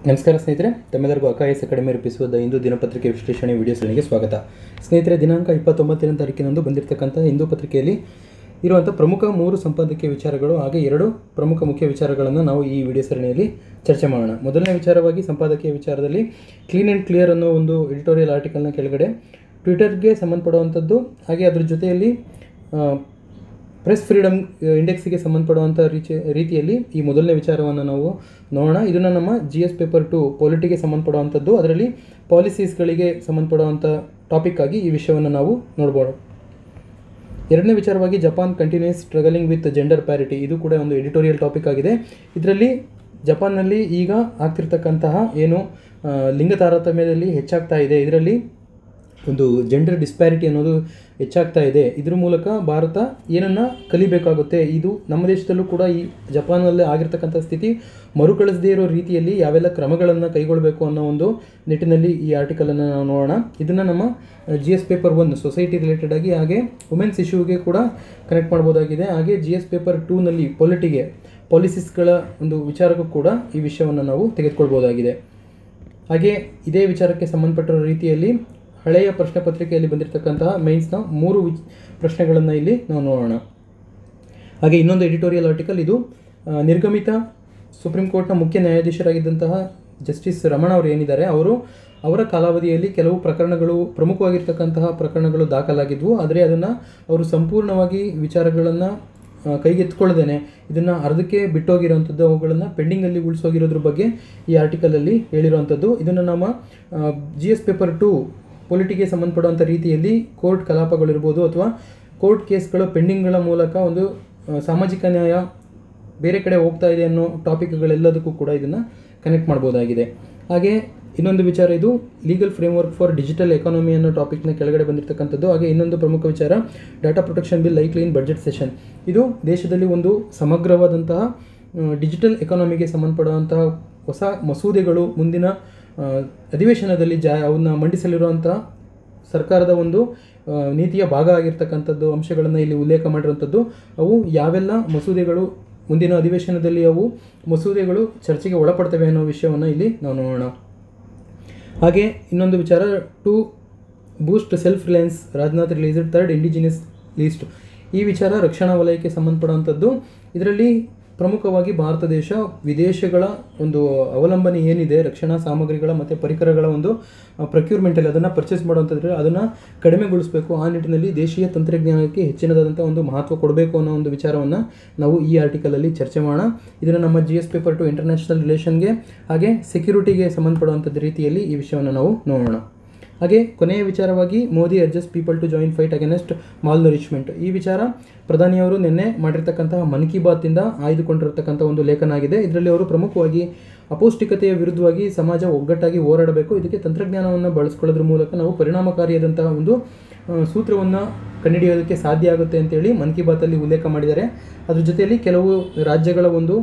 ನಮಸ್ಕಾರ ಸ್ನೇಹಿತರೆ ತಮ್ಮೆಲ್ಲರಿಗೂ ಅಕಾಯಸ್ ಅಕಾಡೆಮಿ ರೂಪಿಸುವ ದ ಹಿಂದೂ ದಿನಪತ್ರಿಕೆ ವಿಶ್ಲೇಷಣೆ ವಿಡಿಯೋ ಸರಣಿಗೆ ಸ್ವಾಗತ ಸ್ನೇಹಿತರೆ ದಿನಾಂಕ ಇಪ್ಪತ್ತೊಂಬತ್ತನೇ ತಾರೀಕಿನಂದು ಬಂದಿರತಕ್ಕಂಥ ಹಿಂದೂ ಪತ್ರಿಕೆಯಲ್ಲಿ ಇರುವಂಥ ಪ್ರಮುಖ ಮೂರು ಸಂಪಾದಕೀಯ ವಿಚಾರಗಳು ಹಾಗೆ ಎರಡು ಪ್ರಮುಖ ಮುಖ್ಯ ವಿಚಾರಗಳನ್ನು ನಾವು ಈ ವಿಡಿಯೋ ಸರಣಿಯಲ್ಲಿ ಚರ್ಚೆ ಮಾಡೋಣ ಮೊದಲನೇ ವಿಚಾರವಾಗಿ ಸಂಪಾದಕೀಯ ವಿಚಾರದಲ್ಲಿ ಕ್ಲೀನ್ ಆ್ಯಂಡ್ ಕ್ಲಿಯರ್ ಅನ್ನೋ ಒಂದು ಎಡಿಟೋರಿಯಲ್ ಆರ್ಟಿಕಲ್ನ ಕೆಳಗಡೆ ಟ್ವಿಟರ್ಗೆ ಸಂಬಂಧಪಡುವಂಥದ್ದು ಹಾಗೆ ಅದ್ರ ಜೊತೆಯಲ್ಲಿ ಆ, ಪ್ರೆಸ್ ಫ್ರೀಡಮ್ ಇಂಡೆಕ್ಸಿಗೆ ಸಂಬಂಧಪಡುವಂಥ ರೀತಿ ರೀತಿಯಲ್ಲಿ ಈ ಮೊದಲನೇ ವಿಚಾರವನ್ನು ನಾವು ನೋಡೋಣ ಇದನ್ನು ನಮ್ಮ ಜಿ ಎಸ್ ಪೇಪರ್ ಟು ಪೊಲಿಟಿಗೆ ಸಂಬಂಧಪಡುವಂಥದ್ದು ಅದರಲ್ಲಿ ಪಾಲಿಸೀಸ್ಗಳಿಗೆ ಸಂಬಂಧಪಡುವಂಥ ಟಾಪಿಕ್ ಆಗಿ ಈ ವಿಷಯವನ್ನು ನಾವು ನೋಡ್ಬೋದು ಎರಡನೇ ವಿಚಾರವಾಗಿ Japan continues struggling with gender parity ಇದು ಕೂಡ ಒಂದು ಎಡಿಟೋರಿಯಲ್ ಟಾಪಿಕ್ ಆಗಿದೆ ಇದರಲ್ಲಿ ಜಪಾನ್ನಲ್ಲಿ ಈಗ ಆಗ್ತಿರ್ತಕ್ಕಂತಹ ಏನು ಆ, ಲಿಂಗ ತಾರತಮ್ಯದಲ್ಲಿ ಹೆಚ್ಚಾಗ್ತಾ ಇದೆ ಇದರಲ್ಲಿ ಒಂದು ಜೆಂಡರ್ ಡಿಸ್ಪ್ಯಾರಿಟಿ ಅನ್ನೋದು ಹೆಚ್ಚಾಗ್ತಾ ಇದೆ ಇದ್ರ ಮೂಲಕ ಭಾರತ ಏನನ್ನು ಕಲಿಬೇಕಾಗುತ್ತೆ ಇದು ನಮ್ಮ ದೇಶದಲ್ಲೂ ಕೂಡ ಈ ಜಪಾನಲ್ಲಿ ಆಗಿರ್ತಕ್ಕಂಥ ಸ್ಥಿತಿ ಮರುಕಳಿಸದೇ ಇರೋ ರೀತಿಯಲ್ಲಿ ಯಾವೆಲ್ಲ ಕ್ರಮಗಳನ್ನು ಕೈಗೊಳ್ಳಬೇಕು ಅನ್ನೋ ಒಂದು ನಿಟ್ಟಿನಲ್ಲಿ ಈ ಆರ್ಟಿಕಲನ್ನು ನಾವು ನೋಡೋಣ ಇದನ್ನು ನಮ್ಮ G S paper one society related ಆಗಿ ಹಾಗೆ ವುಮೆನ್ಸ್ ಇಶ್ಯೂಗೆ ಕೂಡ ಕನೆಕ್ಟ್ ಮಾಡ್ಬೋದಾಗಿದೆ ಹಾಗೆ ಜಿ ಎಸ್ ಪೇಪರ್ ಟೂನಲ್ಲಿ ಪೊಲಿಟಿಗೆ ಪಾಲಿಸಿಸ್ಗಳ ಒಂದು ವಿಚಾರಕ್ಕೂ ಕೂಡ ಈ ವಿಷಯವನ್ನು ನಾವು ತೆಗೆದುಕೊಳ್ಬೋದಾಗಿದೆ ಹಾಗೆ ಇದೇ ವಿಚಾರಕ್ಕೆ ಸಂಬಂಧಪಟ್ಟಿರೋ ರೀತಿಯಲ್ಲಿ ಹಳೆಯ ಪ್ರಶ್ನೆ ಪತ್ರಿಕೆಯಲ್ಲಿ ಬಂದಿರತಕ್ಕಂತಹ ಮೈನ್ಸ್ನ ಮೂರು ವಿಚ್ ಪ್ರಶ್ನೆಗಳನ್ನು ಇಲ್ಲಿ ನಾವು ನೋಡೋಣ ಹಾಗೆ ಇನ್ನೊಂದು ಎಡಿಟೋರಿಯಲ್ ಆರ್ಟಿಕಲ್ ಇದು ಆ, ನಿರ್ಗಮಿತ ಸುಪ್ರೀಂ ಕೋರ್ಟ್ನ ಮುಖ್ಯ ನ್ಯಾಯಾಧೀಶರಾಗಿದ್ದಂತಹ ಜಸ್ಟಿಸ್ ರಮಣ ಅವರು ಏನಿದ್ದಾರೆ ಅವರು ಅವರ ಕಾಲಾವಧಿಯಲ್ಲಿ ಕೆಲವು ಪ್ರಕರಣಗಳು ಪ್ರಮುಖವಾಗಿರ್ತಕ್ಕಂತಹ ಪ್ರಕರಣಗಳು ದಾಖಲಾಗಿದ್ವು ಆದರೆ ಅದನ್ನು ಅವರು ಸಂಪೂರ್ಣವಾಗಿ ವಿಚಾರಗಳನ್ನು ಕೈಗೆತ್ಕೊಳ್ಳದೇನೆ ಇದನ್ನು ಅರ್ಧಕ್ಕೆ ಬಿಟ್ಟೋಗಿರೋವಂಥದ್ದು ಅವುಗಳನ್ನು ಪೆಂಡಿಂಗಲ್ಲಿ ಉಳಿಸೋಗಿರೋದ್ರ ಬಗ್ಗೆ ಈ ಆರ್ಟಿಕಲಲ್ಲಿ ಹೇಳಿರುವಂಥದ್ದು ಇದನ್ನು ನಮ್ಮ ಜಿ ಎಸ್ ಪೇಪರ್ ಟು ಪೊಲಿಟಿಗೆ ಸಂಬಂಧಪಡುವಂಥ ರೀತಿಯಲ್ಲಿ ಕೋರ್ಟ್ ಕಲಾಪಗಳಿರ್ಬೋದು ಅಥವಾ ಕೋರ್ಟ್ ಕೇಸ್ಗಳ ಪೆಂಡಿಂಗ್ಗಳ ಮೂಲಕ ಒಂದು ಆ, ಸಾಮಾಜಿಕ ನ್ಯಾಯ ಬೇರೆ ಕಡೆ ಹೋಗ್ತಾ ಇದೆ ಅನ್ನೋ ಟಾಪಿಕ್ಗಳೆಲ್ಲದಕ್ಕೂ ಕೂಡ ಇದನ್ನು ಕನೆಕ್ಟ್ ಮಾಡ್ಬೋದಾಗಿದೆ ಹಾಗೆ ಇನ್ನೊಂದು ವಿಚಾರ ಇದು legal framework for digital economy ಅನ್ನೋ ಟಾಪಿಕ್ನ ಕೆಳಗಡೆ ಬಂದಿರತಕ್ಕಂಥದ್ದು ಹಾಗೆ ಇನ್ನೊಂದು ಪ್ರಮುಖ ವಿಚಾರ data protection bill likely in budget session ಇದು ದೇಶದಲ್ಲಿ ಒಂದು ಸಮಗ್ರವಾದಂತಹ ಡಿಜಿಟಲ್ ಎಕಾನಮಿಗೆ ಸಂಬಂಧಪಡುವಂತಹ ಹೊಸ ಮಸೂದೆಗಳು ಮುಂದಿನ ಆ, ಅಧಿವೇಶನದಲ್ಲಿ ಜಾ ಅವನ್ನ ಮಂಡಿಸಲಿರುವಂತಹ ಸರ್ಕಾರದ ಒಂದು ಆ, ನೀತಿಯ ಭಾಗ ಆಗಿರ್ತಕ್ಕಂಥದ್ದು ಅಂಶಗಳನ್ನು ಇಲ್ಲಿ ಉಲ್ಲೇಖ ಮಾಡಿರುವಂಥದ್ದು ಅವು ಯಾವೆಲ್ಲ ಮಸೂದೆಗಳು ಮುಂದಿನ ಅಧಿವೇಶನದಲ್ಲಿ ಅವು ಮಸೂದೆಗಳು ಚರ್ಚೆಗೆ ಒಳಪಡ್ತವೆ ಅನ್ನೋ ವಿಷಯವನ್ನು ಇಲ್ಲಿ ನಾವು ನೋಡೋಣ ಹಾಗೆ ಇನ್ನೊಂದು ವಿಚಾರ to boost self reliance Rajnath released third indigenous list ಈ ವಿಚಾರ ರಕ್ಷಣಾ ವಲಯಕ್ಕೆ ಸಂಬಂಧಪಡುವಂಥದ್ದು ಇದರಲ್ಲಿ ಪ್ರಮುಖವಾಗಿ ಭಾರತ ದೇಶ ವಿದೇಶಗಳ ಒಂದು ಅವಲಂಬನೆ ಏನಿದೆ ರಕ್ಷಣಾ ಸಾಮಗ್ರಿಗಳ ಮತ್ತು ಪರಿಕರಗಳ ಒಂದು ಪ್ರೊಕ್ಯೂರ್ಮೆಂಟಲ್ಲಿ ಅದನ್ನು ಪರ್ಚೇಸ್ ಮಾಡುವಂಥದ್ದು ಅದನ್ನು ಕಡಿಮೆಗೊಳಿಸಬೇಕು ಆ ನಿಟ್ಟಿನಲ್ಲಿ ದೇಶೀಯ ತಂತ್ರಜ್ಞಾನಕ್ಕೆ ಹೆಚ್ಚಿನದಾದಂಥ ಒಂದು ಮಹತ್ವ ಕೊಡಬೇಕು ಅನ್ನೋ ಒಂದು ವಿಚಾರವನ್ನು ನಾವು ಈ ಆರ್ಟಿಕಲಲ್ಲಿ ಚರ್ಚೆ ಮಾಡೋಣ ಇದನ್ನು ನಮ್ಮ G S paper two international ರಿಲೇಷನ್ಗೆ ಹಾಗೆ ಸೆಕ್ಯೂರಿಟಿಗೆ ಸಂಬಂಧಪಡುವಂಥದ್ದು ರೀತಿಯಲ್ಲಿ ಈ ವಿಷಯವನ್ನು ನಾವು ನೋಡೋಣ ಹಾಗೆ ಕೊನೆಯ ವಿಚಾರವಾಗಿ Modi urges people to join fight against malnourishment ಈ ವಿಚಾರ ಪ್ರಧಾನಿಯವರು ನಿನ್ನೆ ಮಾಡಿರ್ತಕ್ಕಂತಹ ಮನ್ ಕಿ ಬಾತಿಂದ ಆಯ್ದುಕೊಂಡಿರತಕ್ಕಂಥ ಒಂದು ಲೇಖನ ಆಗಿದೆ ಇದರಲ್ಲಿ ಅವರು ಪ್ರಮುಖವಾಗಿ ಅಪೌಷ್ಟಿಕತೆಯ ವಿರುದ್ಧವಾಗಿ ಸಮಾಜ ಒಗ್ಗಟ್ಟಾಗಿ ಹೋರಾಡಬೇಕು ಇದಕ್ಕೆ ತಂತ್ರಜ್ಞಾನವನ್ನು ಬಳಸ್ಕೊಳ್ಳೋದ್ರ ಮೂಲಕ ನಾವು ಪರಿಣಾಮಕಾರಿಯಾದಂತಹ ಒಂದು ಸೂತ್ರವನ್ನು ಕಂಡುಹಿಡಿಯೋದಕ್ಕೆ ಸಾಧ್ಯ ಆಗುತ್ತೆ ಅಂತೇಳಿ ಮನ್ ಕಿ ಬಾತಲ್ಲಿ ಉಲ್ಲೇಖ ಮಾಡಿದ್ದಾರೆ ಅದ್ರ ಜೊತೆಯಲ್ಲಿ ಕೆಲವು ರಾಜ್ಯಗಳ ಒಂದು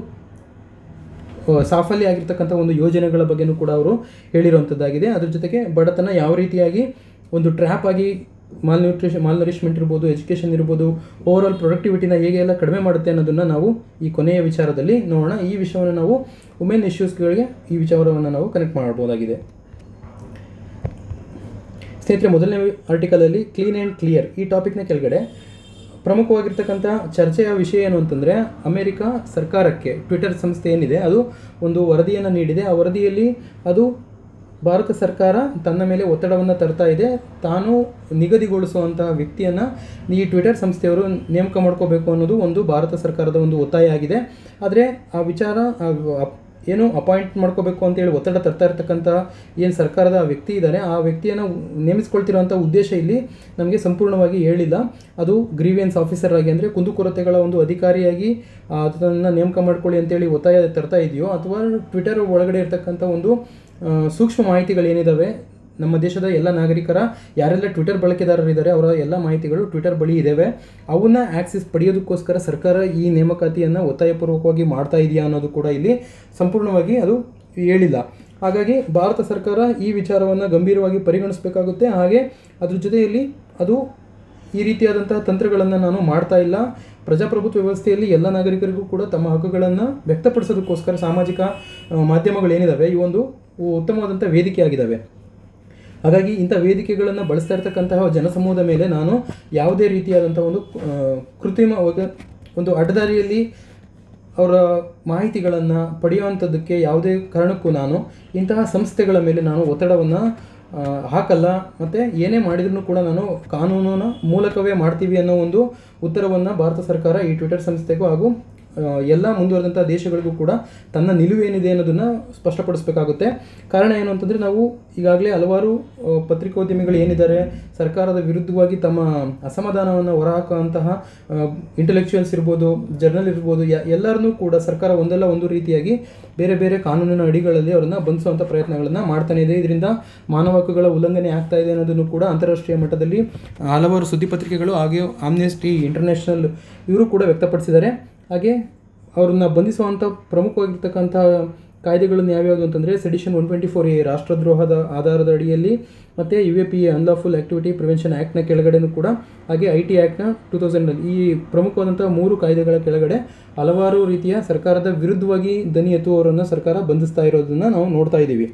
ಆ, ಸಾಫಲ್ಯ ಆಗಿರ್ತಕ್ಕಂಥ ಒಂದು ಯೋಜನೆಗಳ ಬಗ್ಗೆನೂ ಕೂಡ ಅವರು ಹೇಳಿರುವಂಥದ್ದಾಗಿದೆ ಅದ್ರ ಜೊತೆಗೆ ಬಡತನ ಯಾವ ರೀತಿಯಾಗಿ ಒಂದು ಟ್ರ್ಯಾಪ್ ಆಗಿ ಮಾಲ್ ನ್ಯೂಟ್ರಿಷನ್ ಮಾಲ್ ನರಿಶ್ಮೆಂಟ್ ಇರ್ಬೋದು ಎಜುಕೇಷನ್ ಇರ್ಬೋದು ಓವರ್ ಆಲ್ ಪ್ರೊಡಕ್ಟಿವಿಟಿನ ಹೇಗೆ ಎಲ್ಲ ಕಡಿಮೆ ಮಾಡುತ್ತೆ ಅನ್ನೋದನ್ನು ನಾವು ಈ ಕೊನೆಯ ವಿಚಾರದಲ್ಲಿ ನೋಡೋಣ ಈ ವಿಷಯವನ್ನು ನಾವು ವುಮೆನ್ ಇಶ್ಯೂಸ್ಗಳಿಗೆ ಈ ವಿಚಾರವನ್ನು ನಾವು ಕನೆಕ್ಟ್ ಮಾಡ್ಬೋದಾಗಿದೆ ಸ್ನೇಹಿತರೆ ಮೊದಲನೇ ಆರ್ಟಿಕಲಲ್ಲಿ ಕ್ಲೀನ್ ಆ್ಯಂಡ್ ಕ್ಲಿಯರ್ ಈ ಟಾಪಿಕ್ನ ಕೆಳಗಡೆ ಪ್ರಮುಖವಾಗಿರ್ತಕ್ಕಂಥ ಚರ್ಚೆಯ ವಿಷಯ ಏನು ಅಂತಂದರೆ ಅಮೆರಿಕ ಸರ್ಕಾರಕ್ಕೆ ಟ್ವಿಟರ್ ಸಂಸ್ಥೆ ಏನಿದೆ ಅದು ಒಂದು ವರದಿಯನ್ನು ನೀಡಿದೆ ಆ ವರದಿಯಲ್ಲಿ ಅದು ಭಾರತ ಸರ್ಕಾರ ತನ್ನ ಮೇಲೆ ಒತ್ತಡವನ್ನು ತರ್ತಾ ಇದೆ ತಾನು ನಿಗದಿಗೊಳಿಸುವಂತಹ ವ್ಯಕ್ತಿಯನ್ನು ಈ ಟ್ವಿಟರ್ ಸಂಸ್ಥೆಯವರು ನೇಮಕ ಮಾಡ್ಕೋಬೇಕು ಅನ್ನೋದು ಒಂದು ಭಾರತ ಸರ್ಕಾರದ ಒಂದು ಒತ್ತಾಯ ಆಗಿದೆ ಆದರೆ ಆ ವಿಚಾರ ಆ ಅಪ್- ಏನು ಅಪಾಯಿಂಟ್ ಮಾಡ್ಕೋಬೇಕು ಅಂತೇಳಿ ಒತ್ತಡ ತರ್ತಾ ಇರ್ತಕ್ಕಂಥ ಏನು ಸರ್ಕಾರದ ಆ ವ್ಯಕ್ತಿ ಇದ್ದಾರೆ ಆ ವ್ಯಕ್ತಿಯನ್ನು ನೇಮಿಸ್ಕೊಳ್ತಿರೋಂಥ ಉದ್ದೇಶ ಇಲ್ಲಿ ನಮಗೆ ಸಂಪೂರ್ಣವಾಗಿ ಹೇಳಿಲ್ಲ ಅದು ಗ್ರೀವಿಯನ್ಸ್ ಆಫೀಸರ್ ಆಗಿ ಅಂದರೆ ಕುಂದುಕೊರತೆಗಳ ಒಂದು ಅಧಿಕಾರಿಯಾಗಿ ಆ, ಅದನ್ನು ನೇಮಕ ಮಾಡ್ಕೊಳ್ಳಿ ಅಂತೇಳಿ ಒತ್ತಾಯ ತರ್ತಾ ಇದೆಯೋ ಅಥವಾ ಟ್ವಿಟರ್ ಒಳಗಡೆ ಇರ್ತಕ್ಕಂಥ ಒಂದು ಆ, ಸೂಕ್ಷ್ಮ ಮಾಹಿತಿಗಳೇನಿದ್ದಾವೆ ನಮ್ಮ ದೇಶದ ಎಲ್ಲ ನಾಗರಿಕರ ಯಾರೆಲ್ಲ ಟ್ವಿಟರ್ ಬಳಕೆದಾರರಿದ್ದಾರೆ ಅವರ ಎಲ್ಲ ಮಾಹಿತಿಗಳು ಟ್ವಿಟರ್ ಬಳಿ ಇದ್ದಾವೆ ಅವನ್ನ ಆಕ್ಸೆಸ್ ಪಡೆಯೋದಕ್ಕೋಸ್ಕರ ಸರ್ಕಾರ ಈ ನೇಮಕಾತಿಯನ್ನು ಒತ್ತಾಯಪೂರ್ವಕವಾಗಿ ಮಾಡ್ತಾ ಇದೆಯಾ ಅನ್ನೋದು ಕೂಡ ಇಲ್ಲಿ ಸಂಪೂರ್ಣವಾಗಿ ಅದು ಹೇಳಿಲ್ಲ ಹಾಗಾಗಿ ಭಾರತ ಸರ್ಕಾರ ಈ ವಿಚಾರವನ್ನು ಗಂಭೀರವಾಗಿ ಪರಿಗಣಿಸಬೇಕಾಗುತ್ತೆ ಹಾಗೆ ಅದ್ರ ಜೊತೆಯಲ್ಲಿ ಅದು ಈ ರೀತಿಯಾದಂತಹ ತಂತ್ರಗಳನ್ನು ನಾನು ಮಾಡ್ತಾ ಇಲ್ಲ ಪ್ರಜಾಪ್ರಭುತ್ವ ವ್ಯವಸ್ಥೆಯಲ್ಲಿ ಎಲ್ಲ ನಾಗರಿಕರಿಗೂ ಕೂಡ ತಮ್ಮ ಹಕ್ಕುಗಳನ್ನು ವ್ಯಕ್ತಪಡಿಸೋದಕ್ಕೋಸ್ಕರ ಸಾಮಾಜಿಕ ಆ, ಮಾಧ್ಯಮಗಳೇನಿದ್ದಾವೆ ಈ ಒಂದು ಉತ್ತಮವಾದಂಥ ವೇದಿಕೆಯಾಗಿದ್ದಾವೆ ಹಾಗಾಗಿ ಇಂಥ ವೇದಿಕೆಗಳನ್ನು ಬಳಸ್ತಾ ಇರ್ತಕ್ಕಂತಹ ಜನಸಮೂಹದ ಮೇಲೆ ನಾನು ಯಾವುದೇ ರೀತಿಯಾದಂಥ ಒಂದು ಆ, ಕೃತ್ರಿಮ ಒಗ- ಒಂದು ಅಡ್ಡದಾರಿಯಲ್ಲಿ ಅವರ ಮಾಹಿತಿಗಳನ್ನು ಪಡೆಯುವಂಥದ್ದಕ್ಕೆ ಯಾವುದೇ ಕಾರಣಕ್ಕೂ ನಾನು ಇಂತಹ ಸಂಸ್ಥೆಗಳ ಮೇಲೆ ನಾನು ಒತ್ತಡವನ್ನು ಹಾಕಲ್ಲ ಮತ್ತು ಏನೇ ಮಾಡಿದ್ರೂ ಕೂಡ ನಾನು ಕಾನೂನಿನ ಮೂಲಕವೇ ಮಾಡ್ತೀವಿ ಅನ್ನೋ ಒಂದು ಉತ್ತರವನ್ನು ಭಾರತ ಸರ್ಕಾರ ಈ ಟ್ವಿಟರ್ ಸಂಸ್ಥೆಗೂ ಹಾಗೂ ಆ, ಎಲ್ಲ ಮುಂದುವರೆದಂಥ ದೇಶಗಳಿಗೂ ಕೂಡ ತನ್ನ ನಿಲುವೇನಿದೆ ಅನ್ನೋದನ್ನು ಸ್ಪಷ್ಟಪಡಿಸಬೇಕಾಗುತ್ತೆ ಕಾರಣ ಏನು ಅಂತಂದರೆ ನಾವು ಈಗಾಗಲೇ ಹಲವಾರು ಆ, ಪತ್ರಿಕೋದ್ಯಮಿಗಳು ಏನಿದ್ದಾರೆ ಸರ್ಕಾರದ ವಿರುದ್ಧವಾಗಿ ತಮ್ಮ ಅಸಮಾಧಾನವನ್ನು ಹೊರಹಾಕುವಂತಹ ಇಂಟೆಲೆಕ್ಚುಯಲ್ಸ್ ಇರ್ಬೋದು ಜರ್ನಲ್ ಇರ್ಬೋದು ಯ ಎಲ್ಲರನ್ನೂ ಕೂಡ ಸರ್ಕಾರ ಒಂದಲ್ಲ ಒಂದು ರೀತಿಯಾಗಿ ಬೇರೆ ಬೇರೆ ಕಾನೂನಿನ ಅಡಿಗಳಲ್ಲಿ ಅವರನ್ನು ಬಂಧಿಸುವಂಥ ಪ್ರಯತ್ನಗಳನ್ನು ಮಾಡ್ತಾನೆ ಇದೆ ಇದರಿಂದ ಮಾನವ ಹಕ್ಕುಗಳ ಉಲ್ಲಂಘನೆ ಆಗ್ತಾ ಇದೆ ಅನ್ನೋದನ್ನು ಕೂಡ ಅಂತಾರಾಷ್ಟ್ರೀಯ ಮಟ್ಟದಲ್ಲಿ ಹಲವಾರು ಸುದ್ದಿಪತ್ರಿಕೆಗಳು ಹಾಗೆ ಆಮ್ನೆಸ್ಟಿ ಇಂಟರ್ನ್ಯಾಷನಲ್ ಇವರು ಕೂಡ ವ್ಯಕ್ತಪಡಿಸಿದ್ದಾರೆ ಹಾಗೆ ಅವ್ರನ್ನ ಬಂಧಿಸುವಂಥ ಪ್ರಮುಖವಾಗಿರ್ತಕ್ಕಂಥ ಕಾಯ್ದೆಗಳನ್ನು ಯಾವ್ಯಾವುದು ಅಂತಂದರೆ sedition one twenty four A ರಾಷ್ಟ್ರದ್ರೋಹದ ಆಧಾರದ ಅಡಿಯಲ್ಲಿ ಮತ್ತು U A P A unlawful activity prevention ಆ್ಯಕ್ಟ್ನ ಕೆಳಗಡೆನೂ ಕೂಡ ಹಾಗೆ ಐ ಟಿ ಆ್ಯಕ್ಟ್ನ ಟೂ ತೌಸಂಡಲ್ಲಿ ಈ ಪ್ರಮುಖವಾದಂಥ ಮೂರು ಕಾಯ್ದೆಗಳ ಕೆಳಗಡೆ ಹಲವಾರು ರೀತಿಯ ಸರ್ಕಾರದ ವಿರುದ್ಧವಾಗಿ ದನಿ ಎತ್ತುವವರನ್ನು ಸರ್ಕಾರ ಬಂಧಿಸ್ತಾ ಇರೋದನ್ನು ನಾವು ನೋಡ್ತಾ ಇದ್ದೀವಿ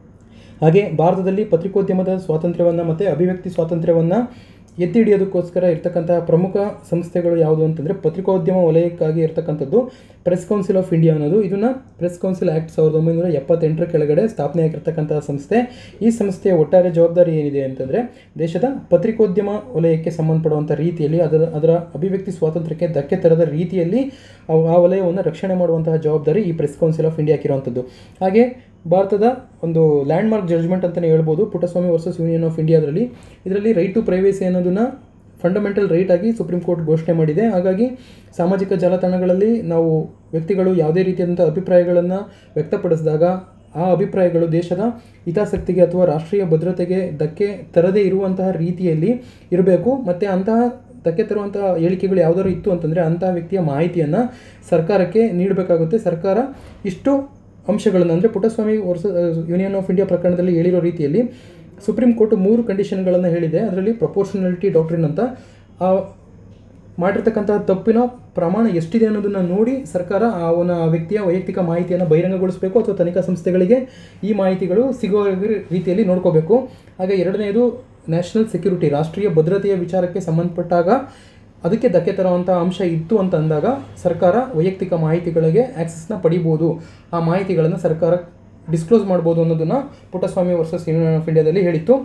ಹಾಗೆ ಭಾರತದಲ್ಲಿ ಪತ್ರಿಕೋದ್ಯಮದ ಸ್ವಾತಂತ್ರ್ಯವನ್ನು ಮತ್ತು ಅಭಿವ್ಯಕ್ತಿ ಸ್ವಾತಂತ್ರ್ಯವನ್ನು ಎತ್ತಿ ಹಿಡಿಯೋದಕ್ಕೋಸ್ಕರ ಇರ್ತಕ್ಕಂತಹ ಪ್ರಮುಖ ಸಂಸ್ಥೆಗಳು ಯಾವುದು ಅಂತಂದರೆ ಪತ್ರಿಕೋದ್ಯಮ ವಲಯಕ್ಕಾಗಿ ಇರ್ತಕ್ಕಂಥದ್ದು ಪ್ರೆಸ್ ಕೌನ್ಸಿಲ್ ಆಫ್ ಇಂಡಿಯಾ ಅನ್ನೋದು ಇದನ್ನು ಪ್ರೆಸ್ ಕೌನ್ಸಿಲ್ ಆ್ಯಕ್ಟ್ ಸಾವಿರದ ಒಂಬೈನೂರ ಎಪ್ಪತ್ತೆಂಟರ ಕೆಳಗಡೆ ಸ್ಥಾಪನೆ ಆಗಿರ್ತಕ್ಕಂತಹ ಸಂಸ್ಥೆ ಈ ಸಂಸ್ಥೆಯ ಒಟ್ಟಾರೆ ಜವಾಬ್ದಾರಿ ಏನಿದೆ ಅಂತಂದರೆ ದೇಶದ ಪತ್ರಿಕೋದ್ಯಮ ವಲಯಕ್ಕೆ ಸಂಬಂಧಪಡುವಂಥ ರೀತಿಯಲ್ಲಿ ಅದರ ಅದರ ಅಭಿವ್ಯಕ್ತಿ ಸ್ವಾತಂತ್ರ್ಯಕ್ಕೆ ಧಕ್ಕೆ ತರದ ರೀತಿಯಲ್ಲಿ ಅವು ಆ ವಲಯವನ್ನು ರಕ್ಷಣೆ ಮಾಡುವಂತಹ ಜವಾಬ್ದಾರಿ ಈ ಪ್ರೆಸ್ ಕೌನ್ಸಿಲ್ ಆಫ್ ಇಂಡಿಯಾಕ್ಕಿರುವಂಥದ್ದು ಹಾಗೆ ಭಾರತದ ಒಂದು ಲ್ಯಾಂಡ್ಮಾರ್ಕ್ ಜಡ್ಜ್ಮೆಂಟ್ ಅಂತಲೇ ಹೇಳ್ಬೋದು ಪುಟ್ಟಸ್ವಾಮಿ ವರ್ಸಸ್ ಯೂನಿಯನ್ ಆಫ್ ಇಂಡಿಯಾದಲ್ಲಿ ಇದರಲ್ಲಿ ರೈಟ್ ಟು ಪ್ರೈವೇಸಿ ಅನ್ನೋದನ್ನು ಫಂಡಮೆಂಟಲ್ ರೈಟ್ ಆಗಿ ಸುಪ್ರೀಂ ಕೋರ್ಟ್ ಘೋಷಣೆ ಮಾಡಿದೆ ಹಾಗಾಗಿ ಸಾಮಾಜಿಕ ಜಾಲತಾಣಗಳಲ್ಲಿ ನಾವು ವ್ಯಕ್ತಿಗಳು ಯಾವುದೇ ರೀತಿಯಾದಂಥ ಅಭಿಪ್ರಾಯಗಳನ್ನು ವ್ಯಕ್ತಪಡಿಸಿದಾಗ ಆ ಅಭಿಪ್ರಾಯಗಳು ದೇಶದ ಹಿತಾಸಕ್ತಿಗೆ ಅಥವಾ ರಾಷ್ಟ್ರೀಯ ಭದ್ರತೆಗೆ ಧಕ್ಕೆ ತರದೇ ಇರುವಂತಹ ರೀತಿಯಲ್ಲಿ ಇರಬೇಕು ಮತ್ತು ಅಂತಹ ಧಕ್ಕೆ ತರುವಂತಹ ಹೇಳಿಕೆಗಳು ಯಾವುದಾದ್ರು ಇತ್ತು ಅಂತಂದರೆ ಅಂತಹ ವ್ಯಕ್ತಿಯ ಮಾಹಿತಿಯನ್ನು ಸರ್ಕಾರಕ್ಕೆ ನೀಡಬೇಕಾಗುತ್ತೆ ಸರ್ಕಾರ ಇಷ್ಟು ಅಂಶಗಳನ್ನು ಅಂದರೆ ಪುಟ್ಟಸ್ವಾಮಿ ವರ್ಸ ಯೂನಿಯನ್ ಆಫ್ ಇಂಡಿಯಾ ಪ್ರಕರಣದಲ್ಲಿ ಹೇಳಿರೋ ರೀತಿಯಲ್ಲಿ ಸುಪ್ರೀಂ ಕೋರ್ಟ್ ಮೂರು ಕಂಡೀಷನ್ಗಳನ್ನು ಹೇಳಿದೆ ಅದರಲ್ಲಿ ಪ್ರಪೋರ್ಷನಾಲಿಟಿ ಡಾಕ್ಟ್ರಿನ್ ಅಂತ ಆ ಮಾಡಿರ್ತಕ್ಕಂಥ ತಪ್ಪಿನ ಪ್ರಮಾಣ ಎಷ್ಟಿದೆ ಅನ್ನೋದನ್ನು ನೋಡಿ ಸರ್ಕಾರ ಅವನ ಆ ವ್ಯಕ್ತಿಯ ವೈಯಕ್ತಿಕ ಮಾಹಿತಿಯನ್ನು ಬಹಿರಂಗಗೊಳಿಸಬೇಕು ಅಥವಾ ತನಿಖಾ ಸಂಸ್ಥೆಗಳಿಗೆ ಈ ಮಾಹಿತಿಗಳು ಸಿಗುವ ರೀತಿಯಲ್ಲಿ ನೋಡ್ಕೋಬೇಕು ಹಾಗೆ ಎರಡನೆಯದು ನ್ಯಾಷನಲ್ ಸೆಕ್ಯೂರಿಟಿ ರಾಷ್ಟ್ರೀಯ ಭದ್ರತೆಯ ವಿಚಾರಕ್ಕೆ ಸಂಬಂಧಪಟ್ಟಾಗ ಅದಕ್ಕೆ ಧಕ್ಕೆ ತರುವಂಥ ಅಂಶ ಇತ್ತು ಅಂತ ಅಂದಾಗ ಸರ್ಕಾರ ವೈಯಕ್ತಿಕ ಮಾಹಿತಿಗಳಿಗೆ ಆ್ಯಕ್ಸಸ್ನ ಪಡಿಬೋದು ಆ ಮಾಹಿತಿಗಳನ್ನು ಸರ್ಕಾರ ಡಿಸ್ಕ್ಲೋಸ್ ಮಾಡ್ಬೋದು ಅನ್ನೋದನ್ನು ಪುಟ್ಟಸ್ವಾಮಿ ವರ್ಸಸ್ ಯೂನಿಯನ್ ಆಫ್ ಇಂಡಿಯಾದಲ್ಲಿ ಹೇಳಿತ್ತು